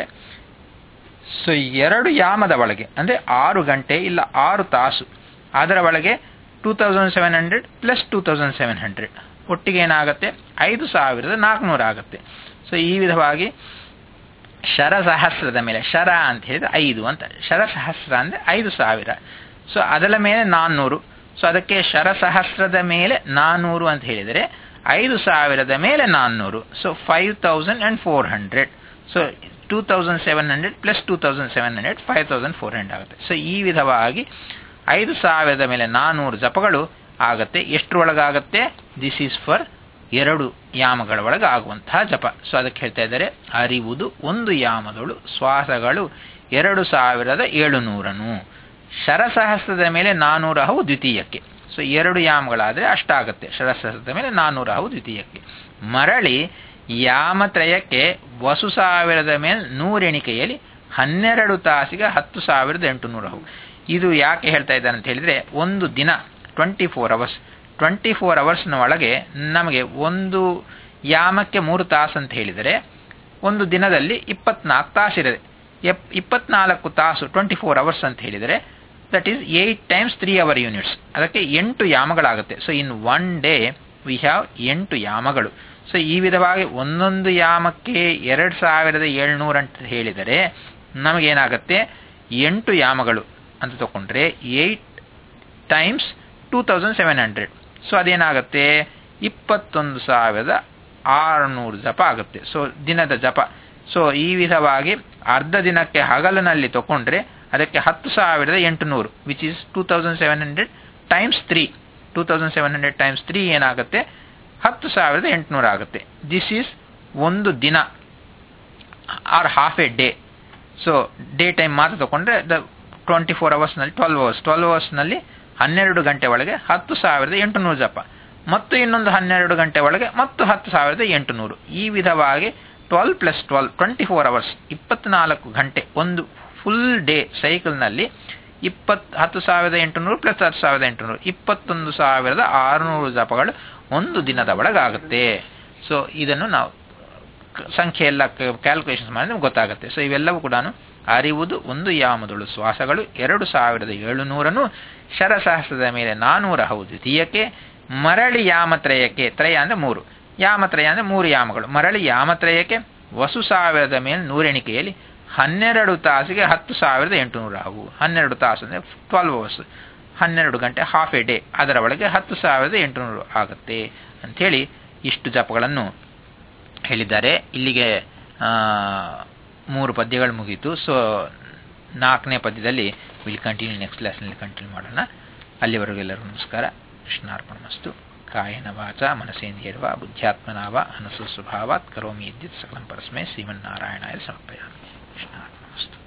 ಸೊ ಎರಡು ಯಾಮದ ಒಳಗೆ ಅಂದರೆ ಆರು ಗಂಟೆ ಇಲ್ಲ ಆರು ತಾಸು ಅದರ ಒಳಗೆ two thousand seven hundred plus two thousand seven hundred ಒಟ್ಟಿಗೆ ಏನಾಗುತ್ತೆ ಐದು ಸಾವಿರದ ನಾಲ್ಕುನೂರು ಆಗುತ್ತೆ ಸೊ ಈ ವಿಧವಾಗಿ ಶರಸಹಸ್ರದ ಮೇಲೆ ಶರ ಅಂತ ಹೇಳಿದ್ರೆ ಐದು ಅಂತ ಶರಸಹಸ್ರ ಅಂದರೆ ಐದು ಸಾವಿರ ಸೊ ಅದರ ಮೇಲೆ ನಾನ್ನೂರು ಸೊ ಅದಕ್ಕೆ ಶರಸಹಸ್ರದ ಮೇಲೆ ನಾನ್ನೂರು ಅಂತ ಹೇಳಿದರೆ ಐದು ಸಾವಿರದ ಮೇಲೆ ನಾನ್ನೂರು so five thousand and four hundred so two thousand seven hundred plus two thousand seven hundred five thousand four hundred ಆಗುತ್ತೆ ಸೊ ಈ ವಿಧವಾಗಿ ಐದು ಸಾವಿರದ ಮೇಲೆ ನಾನ್ನೂರು ಜಪಗಳು ಆಗುತ್ತೆ ಎಷ್ಟರೊಳಗಾಗುತ್ತೆ ದಿಸ್ ಈಸ್ ಫಾರ್ ಎರಡು ಯಾಮಗಳ ಒಳಗೆ ಆಗುವಂತಹ ಜಪ ಸೊ ಅದಕ್ಕೆ ಹೇಳ್ತಾ ಇದ್ದಾರೆ ಅರಿವುದು ಒಂದು ಯಾಮದಳು ಶ್ವಾಸಗಳು ಎರಡು ಸಾವಿರದ ಏಳುನೂರನು ಶರಸಹಸ್ರದ ಮೇಲೆ ನಾನ್ನೂರ ಹವು ದ್ವಿತೀಯಕ್ಕೆ ಸೊ ಎರಡು ಯಾಮಗಳಾದರೆ ಅಷ್ಟಾಗುತ್ತೆ ಶರಸಹಸ್ರದ ಮೇಲೆ ನಾನ್ನೂರ ಹವು ದ್ವಿತೀಯಕ್ಕೆ ಮರಳಿ ಯಾಮತ್ರಯಕ್ಕೆ ವಸು ಸಾವಿರದ ಮೇಲೆ ನೂರೆಣಿಕೆಯಲ್ಲಿ ಹನ್ನೆರಡು ತಾಸಿಗೆ ಹತ್ತು ಸಾವಿರದ ಎಂಟುನೂರ ಹವು ಇದು ಯಾಕೆ ಹೇಳ್ತಾ ಇದ್ದಾನೆ ಅಂತ ಹೇಳಿದರೆ ಒಂದು ದಿನ twenty four hours twenty four ಅವರ್ಸ್ನ ಒಳಗೆ ನಮಗೆ ಒಂದು ಯಾಮಕ್ಕೆ ಮೂರು ತಾಸು ಅಂತ ಹೇಳಿದರೆ ಒಂದು ದಿನದಲ್ಲಿ ಇಪ್ಪತ್ನಾಲ್ಕು ತಾಸಿರದೆ ಎಪ್ ಇಪ್ಪತ್ನಾಲ್ಕು ತಾಸು ಟ್ವೆಂಟಿ ಫೋರ್ ಅವರ್ಸ್ ಅಂತ ಹೇಳಿದರೆ that is eight times three hour units ಅದಕ್ಕೆ ಎಂಟು ಯಾಮಗಳಾಗುತ್ತೆ so in one day we have ಎಂಟು ಯಾಮಗಳು ಸೊ ಈ ವಿಧವಾಗಿ ಒಂದೊಂದು ಯಾಮಕ್ಕೆ ಎರಡು ಸಾವಿರದ ಏಳ್ನೂರು ಅಂತ ಹೇಳಿದರೆ ನಮಗೇನಾಗುತ್ತೆ ಎಂಟು ಯಾಮಗಳು ಅಂತ ತಗೊಂಡ್ರೆ eight times two thousand seven hundred so ಅದೇನಾಗುತ್ತೆ ಇಪ್ಪತ್ತೊಂದು ಸಾವಿರದ ಆರುನೂರು ಜಪ ಆಗುತ್ತೆ ಸೊ ದಿನದ ಜಪ ಸೊ ಈ ವಿಧವಾಗಿ ಅರ್ಧ ದಿನಕ್ಕೆ ಹಗಲಿನಲ್ಲಿ ತಗೊಂಡ್ರೆ ಅದಕ್ಕೆ ಹತ್ತು ಸಾವಿರದ ಎಂಟುನೂರು which is two thousand seven hundred times three two thousand seven hundred times three ಏನಾಗುತ್ತೆ ಹತ್ತು ಸಾವಿರದ ಎಂಟುನೂರು ಆಗುತ್ತೆ ದಿಸ್ ಈಸ್ ಒಂದು ದಿನ or half a day so day time ಮಾತ್ರ ತಗೊಂಡ್ರೆ ದ ಟ್ವೆಂಟಿ ಫೋರ್ ಅವರ್ಸ್ನಲ್ಲಿ ಟ್ವೆಲ್ವ್ ಅವರ್ಸ್ ಟ್ವೆಲ್ವ್ ಅವರ್ಸ್ನಲ್ಲಿ ಹನ್ನೆರಡು ಗಂಟೆ ಒಳಗೆ ಹತ್ತು ಸಾವಿರದ ಎಂಟುನೂರು ಜಪ ಮತ್ತು ಇನ್ನೊಂದು ಹನ್ನೆರಡು ಗಂಟೆ ಒಳಗೆ ಮತ್ತು ಹತ್ತು ಸಾವಿರದ ಎಂಟುನೂರು ಈ ವಿಧವಾಗಿ twelve plus twelve twenty four hours ಇಪ್ಪತ್ನಾಲ್ಕು ಗಂಟೆ ಒಂದು ಫುಲ್ ಡೇ ಸೈಕಲ್ನಲ್ಲಿ ಇಪ್ಪತ್ ಹತ್ತು ಸಾವಿರದ ಎಂಟುನೂರು ಪ್ಲಸ್ ಹತ್ತು ಸಾವಿರದ ಎಂಟುನೂರು ಇಪ್ಪತ್ತೊಂದು ಸಾವಿರದ ಆರುನೂರು ಜಪಗಳು ಒಂದು ದಿನದ ಒಳಗಾಗುತ್ತೆ ಸೊ ಇದನ್ನು ನಾವು ಸಂಖ್ಯೆ ಎಲ್ಲ ಕ್ಯಾಲ್ಕುಲೇಷನ್ಸ್ ಮಾಡಿದ್ರೆ ನಮ್ಗೆ ಗೊತ್ತಾಗುತ್ತೆ ಸೊ ಇವೆಲ್ಲವೂ ಕೂಡ ಅರಿವುದು ಒಂದು ಯಾಮದಳು ಶ್ವಾಸಗಳು ಎರಡು ಸಾವಿರದ ಏಳುನೂರನ್ನು ಶರಸಹಸ್ರದ ಮೇಲೆ ನಾನೂರ ಹೌದು ದ್ವಿತೀಯಕ್ಕೆ ಮರಳಿ ಯಾಮತ್ರಯಕ್ಕೆ ತ್ರಯ ಅಂದರೆ ಮೂರು ಯಾಮತ್ರಯ ಅಂದರೆ ಮೂರು ಯಾಮಗಳು ಮರಳಿ ಯಾಮತ್ರಯಕ್ಕೆ ವಸು ಸಾವಿರದ ಮೇಲೆ ನೂರೆಣಿಕೆಯಲ್ಲಿ ಹನ್ನೆರಡು ತಾಸಿಗೆ ಹತ್ತು ಸಾವಿರದ ಎಂಟುನೂರ ಅವು ಹನ್ನೆರಡು ತಾಸು ಅಂದರೆ ಟ್ವೆಲ್ವ್ ಅವರ್ಸ್ ಹನ್ನೆರಡು ಗಂಟೆ ಹಾಫ್ ಎ ಡೇ ಅದರ ಒಳಗೆ ಹತ್ತು ಸಾವಿರದ ಎಂಟುನೂರು ಆಗುತ್ತೆ ಅಂಥೇಳಿ ಇಷ್ಟು ಜಪಗಳನ್ನು ಹೇಳಿದ್ದಾರೆ ಇಲ್ಲಿಗೆ ಮೂರು ಪದ್ಯಗಳು ಮುಗೀತು ಸೊ ನಾಲ್ಕನೇ ಪದ್ಯದಲ್ಲಿ ವಿಲ್ ಕಂಟಿನ್ಯೂ ನೆಕ್ಸ್ಟ್ ಕ್ಲಾಸ್ನಲ್ಲಿ ಕಂಟಿನ್ಯೂ ಮಾಡೋಣ ಅಲ್ಲಿವರೆಗೂ ಎಲ್ಲರಿಗೂ ನಮಸ್ಕಾರ ಕೃಷ್ಣಾರ್ಪಣಮಸ್ತು ಕಾಯನ ವಾಚ ಮನಸೇಂದ್ರಿಯರ್ವ ಬುದ್ಧ್ಯಾತ್ಮನಾವ ಅನಸು ಸ್ವಭಾವಾತ್ ಕರೋಮಿ ಇದ್ಯುತ್ ಸಕಲಂ ಪರಸ್ಮೈ ಶ್ರೀಮನ್ನಾರಾಯಣಾಯ ಸಮರ್ಪಯಾಮಿ ಕೃಷ್ಣಾರ್ಪಣಮಸ್ತು